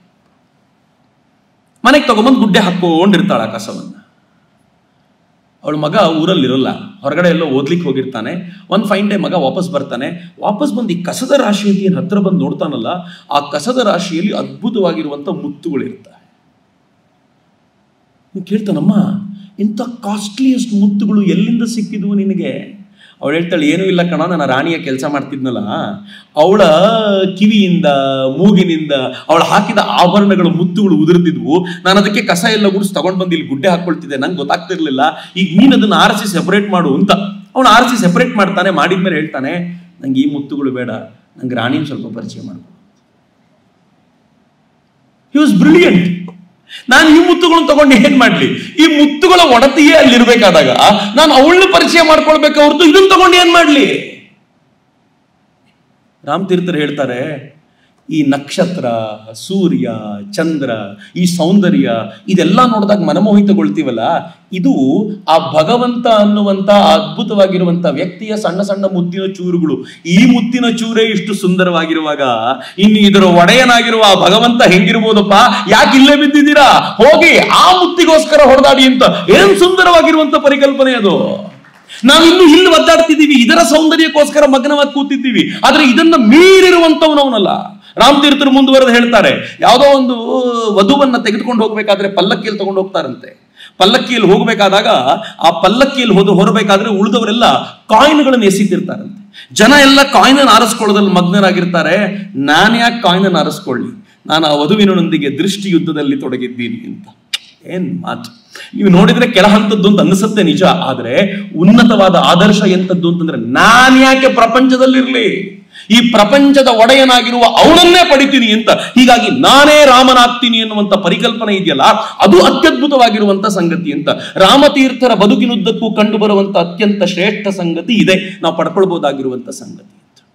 ಮನೆಗೆ ತಗೊಂಬಂದು ಗುಡ್ಡೆ ಹಾಕೊಂಡಿರ್ತಾಳೆ ಆ ಕಸವನ್ನ ಅವಳ ಮಗ ಊರಲ್ಲಿರಲ್ಲ ಹೊರಗಡೆ ಎಲ್ಲೋ ಓದ್ಲಿಕ್ಕೆ ಹೋಗಿರ್ತಾನೆ ಒಂದು ಫೈನ್ ಡೇ ಮಗ ವಾಪಸ್ ಬರ್ತಾನೆ ವಾಪಸ್ ಬಂದು ಈ ಕಸದ ರಾಶಿ ಅಂತ ಏನು ಹತ್ರ ಬಂದು ನೋಡ್ತಾನಲ್ಲ ಆ ಕಸದ ರಾಶಿಯಲ್ಲಿ ಅದ್ಭುತವಾಗಿರುವಂಥ ಮುತ್ತುಗಳಿರ್ತವೆ ನೀನು ಕೇಳ್ತಾನಮ್ಮ ಇಂಥ ಕಾಸ್ಟ್ಲಿಯಸ್ಟ್ ಮುತ್ತುಗಳು ಎಲ್ಲಿಂದ ಸಿಕ್ಕಿದ್ವು ನಿನಗೆ ಅವಳು ಹೇಳ್ತಾಳೆ ಏನೂ ಇಲ್ಲ ಕಣ ನಾನು ರಾಣಿಯ ಕೆಲಸ ಮಾಡ್ತಿದ್ನಲ್ಲ ಅವಳ ಕಿವಿಯಿಂದ ಮೂಗಿನಿಂದ ಅವಳು ಹಾಕಿದ ಆಭರಣಗಳ ಮುತ್ತುಗಳು ಉದುರ್ತಿದ್ವು ನಾನು ಅದಕ್ಕೆ ಕಸ ಎಲ್ಲ ಗುಡಿಸಿ ತಗೊಂಡು ಬಂದು ಇಲ್ಲಿ ಗುಡ್ಡೆ ಹಾಕೊಳ್ತಿದ್ದೆ ನಂಗೆ ಗೊತ್ತಾಗ್ತಿರ್ಲಿಲ್ಲ ಈಗ ನೀನು ಅದನ್ನ ಆರಿಸಿ ಸೆಪರೇಟ್ ಮಾಡು ಅಂತ ಅವನು ಆರಿಸಿ ಸೆಪರೇಟ್ ಮಾಡ್ತಾನೆ ಮಾಡಿದ್ಮೇಲೆ ಹೇಳ್ತಾನೆ ನಂಗೆ ಈ ಮುತ್ತುಗಳು ಬೇಡ ನಂಗೆ ರಾಣಿನ ಸ್ವಲ್ಪ ಪರಿಚಯ ಮಾಡ್ಕೊ ಹಿ ವಾಸ್ ಬ್ರಿಲಿಯಂಟ್ ನಾನು ಈ ಮುತ್ತುಗಳನ್ನು ತಗೊಂಡು ಏನ್ ಮಾಡ್ಲಿ ಈ ಮುತ್ತುಗಳ ಒಡತಿಯೇ ಅಲ್ಲಿರ್ಬೇಕಾದಾಗ ನಾನು ಅವಳನ್ನ ಪರಿಚಯ ಮಾಡ್ಕೊಳ್ಬೇಕು ಹೊರತು ಇದನ್ನ ತಗೊಂಡು ಏನ್ ಮಾಡ್ಲಿ ರಾಮತೀರ್ಥರು ಹೇಳ್ತಾರೆ ಈ ನಕ್ಷತ್ರ ಸೂರ್ಯ ಚಂದ್ರ ಈ ಸೌಂದರ್ಯ ಇದೆಲ್ಲ ನೋಡಿದಾಗ ಮನಮೋಹಿತಗೊಳ್ತೀವಲ್ಲ ಇದು ಆ ಭಗವಂತ ಅನ್ನುವಂತ ಅದ್ಭುತವಾಗಿರುವಂತ ವ್ಯಕ್ತಿಯ ಸಣ್ಣ ಸಣ್ಣ ಮುತ್ತಿನ ಚೂರುಗಳು ಈ ಮುತ್ತಿನ ಚೂರೇ ಇಷ್ಟು ಸುಂದರವಾಗಿರುವಾಗ ಇನ್ನು ಇದರ ಒಡೆಯನಾಗಿರುವ ಆ ಭಗವಂತ ಹೆಂಗಿರ್ಬೋದಪ್ಪ ಯಾಕೆ ಇಲ್ಲೇ ಬಿದ್ದಿದ್ದೀರಾ ಹೋಗಿ ಆ ಮುತ್ತಿಗೋಸ್ಕರ ಹೊಡೆದಾಡಿ ಅಂತ ಏನ್ ಸುಂದರವಾಗಿರುವಂತ ಪರಿಕಲ್ಪನೆ ಅದು ನಾವಿನ್ನು ಇಲ್ಲಿ ಒದ್ದಾಡ್ತಿದ್ದೀವಿ ಇದರ ಸೌಂದರ್ಯಕ್ಕೋಸ್ಕರ ಮಗ್ನವಾಗಿ ಕೂತಿದ್ದೀವಿ ಆದ್ರೆ ಇದನ್ನ ಮೀರಿರುವಂತವನವನಲ್ಲ ರಾಮತೀರ್ಥರು ಮುಂದುವರೆದು ಹೇಳ್ತಾರೆ ಯಾವುದೋ ಒಂದು ವಧುವನ್ನ ತೆಗೆದುಕೊಂಡು ಹೋಗ್ಬೇಕಾದ್ರೆ ಪಲ್ಲಕ್ಕಿಯಲ್ಲಿ ತಗೊಂಡು ಹೋಗ್ತಾರಂತೆ ಪಲ್ಲಕ್ಕಿಯಲ್ಲಿ ಹೋಗ್ಬೇಕಾದಾಗ ಆ ಪಲ್ಲಕ್ಕಿಯಲ್ಲಿ ಹೋದ ಹೊರಬೇಕಾದ್ರೆ ಉಳಿದವರೆಲ್ಲ ಕಾಯಿನ್ಗಳನ್ನು ಎಸಿತಿರ್ತಾರಂತೆ ಜನ ಎಲ್ಲ ಕಾಯಿನ್ ಆರಿಸ್ಕೊಳ್ಳೋದ್ರಲ್ಲಿ ಮಗ್ನರಾಗಿರ್ತಾರೆ ನಾನು ಯಾಕೆ ಕಾಯಿನ್ ಆರಿಸ್ಕೊಳ್ಳಿ ನಾನು ಆ ವಧುವಿನೊಂದಿಗೆ ದೃಷ್ಟಿ ಯುದ್ಧದಲ್ಲಿ ತೊಡಗಿದ್ದೀನಿ ಅಂತ ಏನ್ ಮಾತು ನೀವು ನೋಡಿದ್ರೆ ಕೆಳ ಹಂತದ್ದು ಅಂತ ಅನಿಸುತ್ತೆ ನಿಜ ಆದ್ರೆ ಉನ್ನತವಾದ ಆದರ್ಶ ಎಂತದ್ದು ಅಂತಂದ್ರೆ ನಾನ್ ಯಾಕೆ ಪ್ರಪಂಚದಲ್ಲಿರ್ಲಿ ಈ ಪ್ರಪಂಚದ ಒಡೆಯನಾಗಿರುವ ಅವನನ್ನೇ ಪಡಿತೀನಿ ಅಂತ ಹೀಗಾಗಿ ನಾನೇ ರಾಮನಾಗ್ತೀನಿ ಎನ್ನುವಂತ ಪರಿಕಲ್ಪನೆ ಇದೆಯಲ್ಲ ಅದು ಅತ್ಯದ್ಭುತವಾಗಿರುವಂತ ಸಂಗತಿ ಅಂತ ರಾಮತೀರ್ಥರ ಬದುಕಿನುದ್ದಕ್ಕೂ ಕಂಡು ಬರುವಂತ ಅತ್ಯಂತ ಶ್ರೇಷ್ಠ ಸಂಗತಿ ಇದೆ ನಾವು ಪಡ್ಕೊಳ್ಬಹುದಾಗಿರುವಂತ ಸಂಗತಿ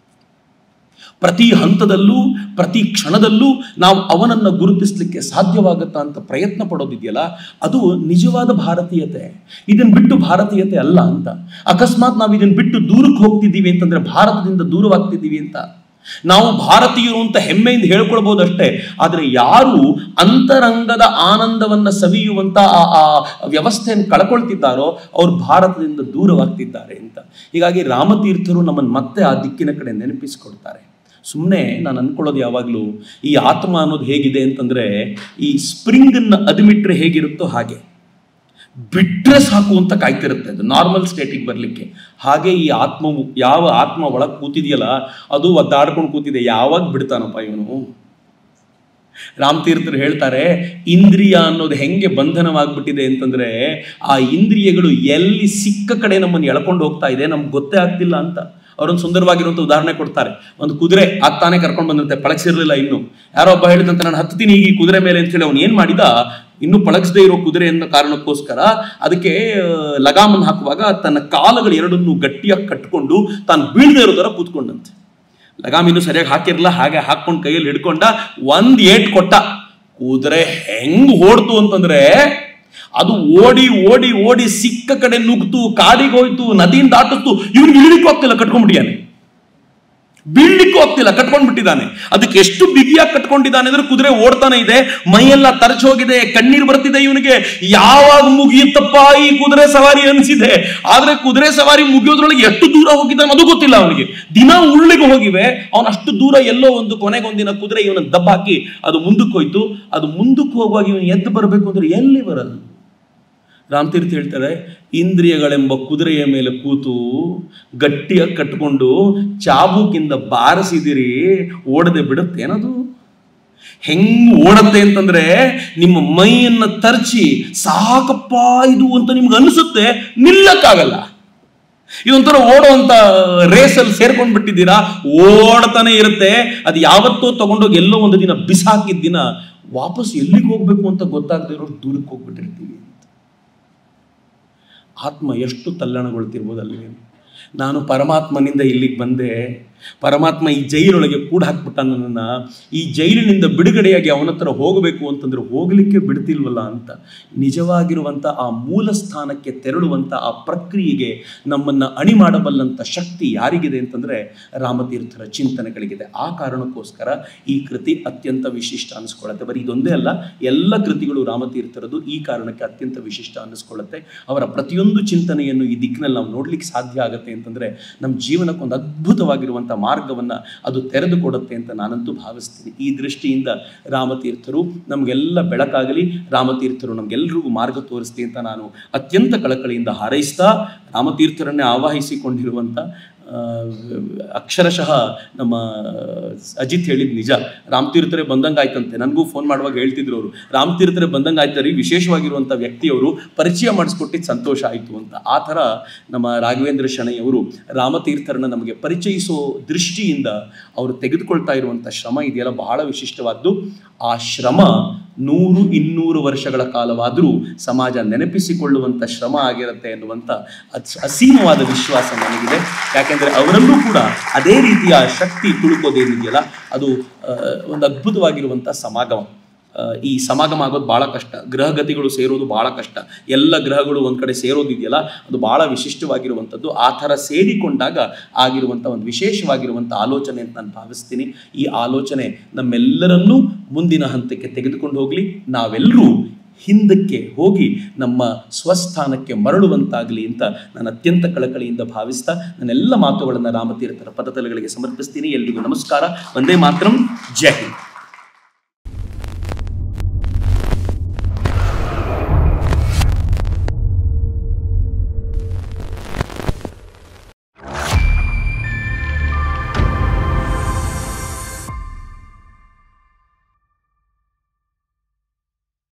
ಪ್ರತಿ ಹಂತದಲ್ಲೂ ಪ್ರತಿ ಕ್ಷಣದಲ್ಲೂ ನಾವು ಅವನನ್ನು ಗುರುತಿಸಲಿಕ್ಕೆ ಸಾಧ್ಯವಾಗುತ್ತಾ ಅಂತ ಪ್ರಯತ್ನ ಪಡೋದಿದೆಯಲ್ಲ ಅದು ನಿಜವಾದ ಭಾರತೀಯತೆ ಇದನ್ನ ಬಿಟ್ಟು ಭಾರತೀಯತೆ ಅಲ್ಲ ಅಂತ ಅಕಸ್ಮಾತ್ ನಾವು ಇದನ್ನ ಬಿಟ್ಟು ದೂರಕ್ಕೆ ಹೋಗ್ತಿದ್ದೀವಿ ಅಂತಂದ್ರೆ ಭಾರತದಿಂದ ದೂರವಾಗ್ತಿದ್ದೀವಿ ಅಂತ ನಾವು ಭಾರತೀಯರು ಅಂತ ಹೆಮ್ಮೆಯಿಂದ ಹೇಳ್ಕೊಳ್ಬಹುದಷ್ಟೇ ಆದ್ರೆ ಯಾರು ಅಂತರಂಗದ ಆನಂದವನ್ನ ಸವಿಯುವಂತ ಆ ಆ ವ್ಯವಸ್ಥೆಯನ್ನು ಕಳ್ಕೊಳ್ತಿದ್ದಾರೋ ಅವ್ರು ಭಾರತದಿಂದ ದೂರವಾಗ್ತಿದ್ದಾರೆ ಅಂತ ಹೀಗಾಗಿ ರಾಮತೀರ್ಥರು ನಮ್ಮನ್ನು ಮತ್ತೆ ಆ ದಿಕ್ಕಿನ ಕಡೆ ನೆನಪಿಸಿಕೊಡ್ತಾರೆ ಸುಮ್ಮನೆ ನಾನು ಅನ್ಕೊಳ್ಳೋದು ಯಾವಾಗಲೂ ಈ ಆತ್ಮ ಅನ್ನೋದು ಹೇಗಿದೆ ಅಂತಂದ್ರೆ ಈ ಸ್ಪ್ರಿಂಗನ್ನು ಅದುಮಿಟ್ರೆ ಹೇಗಿರುತ್ತೋ ಹಾಗೆ ಬಿಟ್ರೆ ಸಾಕು ಅಂತ ಕಾಯ್ತಿರುತ್ತೆ ಅದು ನಾರ್ಮಲ್ ಸ್ಟೇಟಿಗೆ ಬರಲಿಕ್ಕೆ ಹಾಗೆ ಈ ಆತ್ಮವು ಯಾವ ಆತ್ಮ ಒಳಗೆ ಕೂತಿದೆಯಲ್ಲ ಅದು ಒದ್ದಾಡ್ಕೊಂಡು ಕೂತಿದೆ ಯಾವಾಗ ಬಿಡ್ತಾನಪ್ಪ ಇವನು ರಾಮತೀರ್ಥರು ಹೇಳ್ತಾರೆ ಇಂದ್ರಿಯ ಅನ್ನೋದು ಹೆಂಗೆ ಬಂಧನವಾಗ್ಬಿಟ್ಟಿದೆ ಅಂತಂದ್ರೆ ಆ ಇಂದ್ರಿಯಗಳು ಎಲ್ಲಿ ಸಿಕ್ಕ ಕಡೆ ನಮ್ಮನ್ನು ಎಳ್ಕೊಂಡು ಹೋಗ್ತಾ ಇದೆ ನಮ್ಗೆ ಗೊತ್ತೇ ಆಗ್ತಿಲ್ಲ ಅಂತ ಅವರೊಂದು ಸುಂದರವಾಗಿರುವಂಥ ಉದಾಹರಣೆ ಕೊಡ್ತಾರೆ ಒಂದು ಕುದುರೆ ಆಗ್ತಾನೆ ಕರ್ಕೊಂಡು ಬಂದಿರುತ್ತೆ ಪಳಗಿಸಿರ್ಲಿಲ್ಲ ಇನ್ನು ಯಾರೋ ಒಬ್ಬ ಹೇಳಿದಂತೆ ನಾನು ಹತ್ತೀನಿ ಈಗ ಈ ಕುದುರೆ ಮೇಲೆ ಅಂತ ಹೇಳಿ ಅವನು ಏನ್ ಮಾಡಿದ ಇನ್ನೂ ಪಳಗಿಸದೇ ಇರೋ ಕುದುರೆ ಅನ್ನೋ ಕಾರಣಕ್ಕೋಸ್ಕರ ಅದಕ್ಕೆ ಆ, ಲಗಾಮನ್ನು ಹಾಕುವಾಗ ತನ್ನ ಕಾಲುಗಳು ಎರಡನ್ನು ಗಟ್ಟಿಯಾಗಿ ಕಟ್ಕೊಂಡು ತಾನು ಬೀಳದೇ ಇರೋ ಥರ ಕೂತ್ಕೊಂಡಂತೆ ಲಗಾಮ್ ಇನ್ನೂ ಸರಿಯಾಗಿ ಹಾಕಿರಲ್ಲ ಹಾಗೆ ಹಾಕೊಂಡು ಕೈಯಲ್ಲಿ ಹಿಡ್ಕೊಂಡ ಒಂದ್ ಏಟ್ ಕೊಟ್ಟ ಕುದುರೆ ಹೆಂಗ್ ಓಡ್ತು ಅಂತಂದ್ರೆ ಅದು ಓಡಿ ಓಡಿ ಓಡಿ ಸಿಕ್ಕ ಕಡೆ ನುಗ್ತು ಕಾಡಿಗೆ ಹೋಯ್ತು ನದಿಯಿಂದ ದಾಟಿಸ್ತು ಇವ್ನಿಗೆ ಇಳಿಲಿಕ್ಕೂ ಆಗ್ತಿಲ್ಲ ಕಟ್ಕೊಂಡ್ಬಿಟ್ಟಿಯಾನೆ ಬೀಳ್ಲಿಕ್ಕೂ ಆಗ್ತಿಲ್ಲ ಕಟ್ಕೊಂಡ್ಬಿಟ್ಟಿದ್ದಾನೆ ಅದಕ್ಕೆ ಎಷ್ಟು ಬಿಗಿಯಾಗಿ ಕಟ್ಕೊಂಡಿದ್ದಾನೆ ಅಂದ್ರೆ ಕುದುರೆ ಓಡ್ತಾನೆ ಇದೆ ಮೈಯೆಲ್ಲ ತರಚ್ ಹೋಗಿದೆ ಕಣ್ಣೀರು ಬರ್ತಿದೆ ಇವನಿಗೆ ಯಾವಾಗ ಮುಗಿಯುತ್ತಪ್ಪ ಈ ಕುದುರೆ ಸವಾರಿ ಅನಿಸಿದೆ ಆದ್ರೆ ಕುದುರೆ ಸವಾರಿ ಮುಗಿಯೋದ್ರೊಳಗೆ ಎಷ್ಟು ದೂರ ಹೋಗಿದ್ದಾನೆ ಅದು ಗೊತ್ತಿಲ್ಲ ಅವನಿಗೆ ದಿನ ಉಳ್ಳಿಗೆ ಹೋಗಿವೆ ಅವನು ಅಷ್ಟು ದೂರ ಎಲ್ಲೋ ಒಂದು ಕೊನೆಗೊಂದಿನ ಕುದುರೆ ಇವನ ದಬ್ಬ ಹಾಕಿ ಅದು ಮುಂದಕ್ಕೆ ಹೋಯ್ತು ಅದು ಮುಂದಕ್ಕೆ ಹೋಗುವಾಗ ಇವನು ಎದ್ದು ಬರಬೇಕು ಅಂದ್ರೆ ಎಲ್ಲಿ ಬರಲ್ಲ ರಾಮತೀರ್ಥ ಹೇಳ್ತಾರೆ ಇಂದ್ರಿಯಗಳೆಂಬ ಕುದುರೆಯ ಮೇಲೆ ಕೂತು ಗಟ್ಟಿಯಾಗಿ ಕಟ್ಕೊಂಡು ಚಾಬೂಕಿಂದ ಬಾರಿಸಿದಿರಿ ಓಡದೆ ಬಿಡುತ್ತೇನದು ಹೆಂಗ್ ಓಡತ್ತೆ ಅಂತಂದ್ರೆ ನಿಮ್ಮ ಮೈಯನ್ನ ತರ್ಚಿ ಸಾಕಪ್ಪ ಇದು ಅಂತ ನಿಮ್ಗೆ ಅನಿಸುತ್ತೆ ನಿಲ್ಲಕ್ಕಾಗಲ್ಲ ಇದೊಂಥರ ಓಡುವಂತ ರೇಸಲ್ಲಿ ಸೇರ್ಕೊಂಡ್ ಬಿಟ್ಟಿದ್ದೀರಾ ಓಡ್ತಾನೆ ಇರುತ್ತೆ ಅದು ಯಾವತ್ತೋ ತಗೊಂಡೋಗಿ ಎಲ್ಲೋ ಒಂದು ದಿನ ಬಿಸಾಕಿದ ದಿನ ವಾಪಸ್ ಎಲ್ಲಿಗೆ ಹೋಗ್ಬೇಕು ಅಂತ ಗೊತ್ತಾಗದೇ ಇರೋ ದೂರಕ್ಕೆ ಹೋಗ್ಬಿಟ್ಟಿರ್ತೀವಿ ಆತ್ಮ ಎಷ್ಟು ತಲ್ಲಣಗೊಳ್ತಿರ್ಬೋದು ಅಲ್ಲಿ ನಾನು ಪರಮಾತ್ಮನಿಂದ ಇಲ್ಲಿಗೆ ಬಂದೆ ಪರಮಾತ್ಮ ಈ ಜೈಲೊಳಗೆ ಕೂಡ ಹಾಕ್ಬಿಟ್ಟ ನನ್ನನ್ನ ಈ ಜೈಲಿನಿಂದ ಬಿಡುಗಡೆಯಾಗಿ ಅವನ ಹತ್ರ ಹೋಗಬೇಕು ಅಂತಂದ್ರೆ ಹೋಗಲಿಕ್ಕೆ ಬಿಡ್ತಿಲ್ವಲ್ಲ ಅಂತ ನಿಜವಾಗಿರುವಂಥ ಆ ಮೂಲ ಸ್ಥಾನಕ್ಕೆ ತೆರಳುವಂಥ ಆ ಪ್ರಕ್ರಿಯೆಗೆ ನಮ್ಮನ್ನ ಅಣಿ ಮಾಡಬಲ್ಲಂಥ ಶಕ್ತಿ ಯಾರಿಗಿದೆ ಅಂತಂದ್ರೆ ರಾಮತೀರ್ಥರ ಚಿಂತನೆಗಳಿಗಿದೆ ಆ ಕಾರಣಕ್ಕೋಸ್ಕರ ಈ ಕೃತಿ ಅತ್ಯಂತ ವಿಶಿಷ್ಟ ಅನಿಸ್ಕೊಳ್ಳುತ್ತೆ ಬರೀ ಇದೊಂದೇ ಅಲ್ಲ ಎಲ್ಲ ಕೃತಿಗಳು ರಾಮತೀರ್ಥರದು ಈ ಕಾರಣಕ್ಕೆ ಅತ್ಯಂತ ವಿಶಿಷ್ಟ ಅನ್ನಿಸ್ಕೊಳ್ಳುತ್ತೆ ಅವರ ಪ್ರತಿಯೊಂದು ಚಿಂತನೆಯನ್ನು ಈ ದಿಕ್ಕಿನಲ್ಲಿ ನಾವು ನೋಡ್ಲಿಕ್ಕೆ ಸಾಧ್ಯ ಆಗುತ್ತೆ ಅಂತಂದ್ರೆ ನಮ್ಮ ಜೀವನಕ್ಕೊಂದು ಅದ್ಭುತವಾಗಿರುವಂಥ ಮಾರ್ಗವನ್ನ ಅದು ತೆರೆದು ಕೊಡುತ್ತೆ ಅಂತ ನಾನಂತೂ ಭಾವಿಸ್ತೀನಿ ಈ ದೃಷ್ಟಿಯಿಂದ ರಾಮತೀರ್ಥರು ನಮಗೆಲ್ಲ ಬೆಳಕಾಗಲಿ ರಾಮತೀರ್ಥರು ನಮಗೆಲ್ಲರಿಗೂ ಮಾರ್ಗ ತೋರಿಸ್ಲಿ ಅಂತ ನಾನು ಅತ್ಯಂತ ಕಳಕಳಿಯಿಂದ ಹಾರೈಸ್ತಾ ರಾಮತೀರ್ಥರನ್ನೇ ಆವಾಹಿಸಿಕೊಂಡಿರುವಂಥ ಆ, ಅಕ್ಷರಶಃ ನಮ್ಮ ಅಜಿತ್ ಹೇಳಿದ್ ನಿಜ ರಾಮತೀರ್ಥರೇ ಬಂದಂಗೆ ಆಯ್ತಂತೆ ನನಗೂ ಫೋನ್ ಮಾಡುವಾಗ ಹೇಳ್ತಿದ್ರು ಅವರು ರಾಮತೀರ್ಥರೇ ಬಂದಂಗೆ ಆಯ್ತಾರೆ ವಿಶೇಷವಾಗಿರುವಂಥ ವ್ಯಕ್ತಿಯವರು ಪರಿಚಯ ಮಾಡಿಸ್ಕೊಟ್ಟಿದ್ದು ಸಂತೋಷ ಆಯಿತು ಅಂತ ಆ ಥರ ನಮ್ಮ ರಾಘವೇಂದ್ರ ಶಣೈಯವರು ರಾಮತೀರ್ಥರನ್ನ ನಮಗೆ ಪರಿಚಯಿಸೋ ದೃಷ್ಟಿಯಿಂದ ಅವರು ತೆಗೆದುಕೊಳ್ತಾ ಇರುವಂಥ ಶ್ರಮ ಇದೆಯಲ್ಲ ಬಹಳ ವಿಶಿಷ್ಟವಾದ್ದು ಆ ಶ್ರಮ ನೂರು ಇನ್ನೂರು ವರ್ಷಗಳ ಕಾಲವಾದರೂ ಸಮಾಜ ನೆನಪಿಸಿಕೊಳ್ಳುವಂಥ ಶ್ರಮ ಆಗಿರುತ್ತೆ ಎನ್ನುವಂಥ ಅಚ್- ಅಸೀಮವಾದ ವಿಶ್ವಾಸ ನನಗಿದೆ ಯಾಕೆಂದರೆ ಅವರಲ್ಲೂ ಕೂಡ ಅದೇ ರೀತಿಯ ಶಕ್ತಿ ತುಳುಕೋದೇನಿದೆಯಲ್ಲ ಅದು ಆ, ಒಂದು ಅದ್ಭುತವಾಗಿರುವಂಥ ಸಮಾಗಮ ಆ, ಈ ಸಮಾಗಮ ಆಗೋದು ಭಾಳ ಕಷ್ಟ ಗ್ರಹಗತಿಗಳು ಸೇರೋದು ಭಾಳ ಕಷ್ಟ ಎಲ್ಲ ಗ್ರಹಗಳು ಒಂದು ಕಡೆ ಸೇರೋದಿದೆಯಲ್ಲ ಅದು ಭಾಳ ವಿಶಿಷ್ಟವಾಗಿರುವಂಥದ್ದು ಆ ಥರ ಸೇರಿಕೊಂಡಾಗ ಆಗಿರುವಂಥ ಒಂದು ವಿಶೇಷವಾಗಿರುವಂಥ ಆಲೋಚನೆ ಅಂತ ನಾನು ಭಾವಿಸ್ತೀನಿ ಈ ಆಲೋಚನೆ ನಮ್ಮೆಲ್ಲರನ್ನೂ ಮುಂದಿನ ಹಂತಕ್ಕೆ ತೆಗೆದುಕೊಂಡು ಹೋಗಲಿ ನಾವೆಲ್ಲರೂ ಹಿಂದಕ್ಕೆ ಹೋಗಿ ನಮ್ಮ ಸ್ವಸ್ಥಾನಕ್ಕೆ ಮರಳುವಂತಾಗಲಿ ಅಂತ ನಾನು ಅತ್ಯಂತ ಕಳಕಳಿಯಿಂದ ಭಾವಿಸ್ತಾ ನನ್ನೆಲ್ಲ ಮಾತುಗಳನ್ನು ರಾಮತೀರ್ಥರ ಪದತಲಗಳಿಗೆ ಸಮರ್ಪಿಸ್ತೀನಿ ಎಲ್ರಿಗೂ ನಮಸ್ಕಾರ ಒಂದೇ ಮಾತ್ರಂ ಜೈ ಹಿಂದ್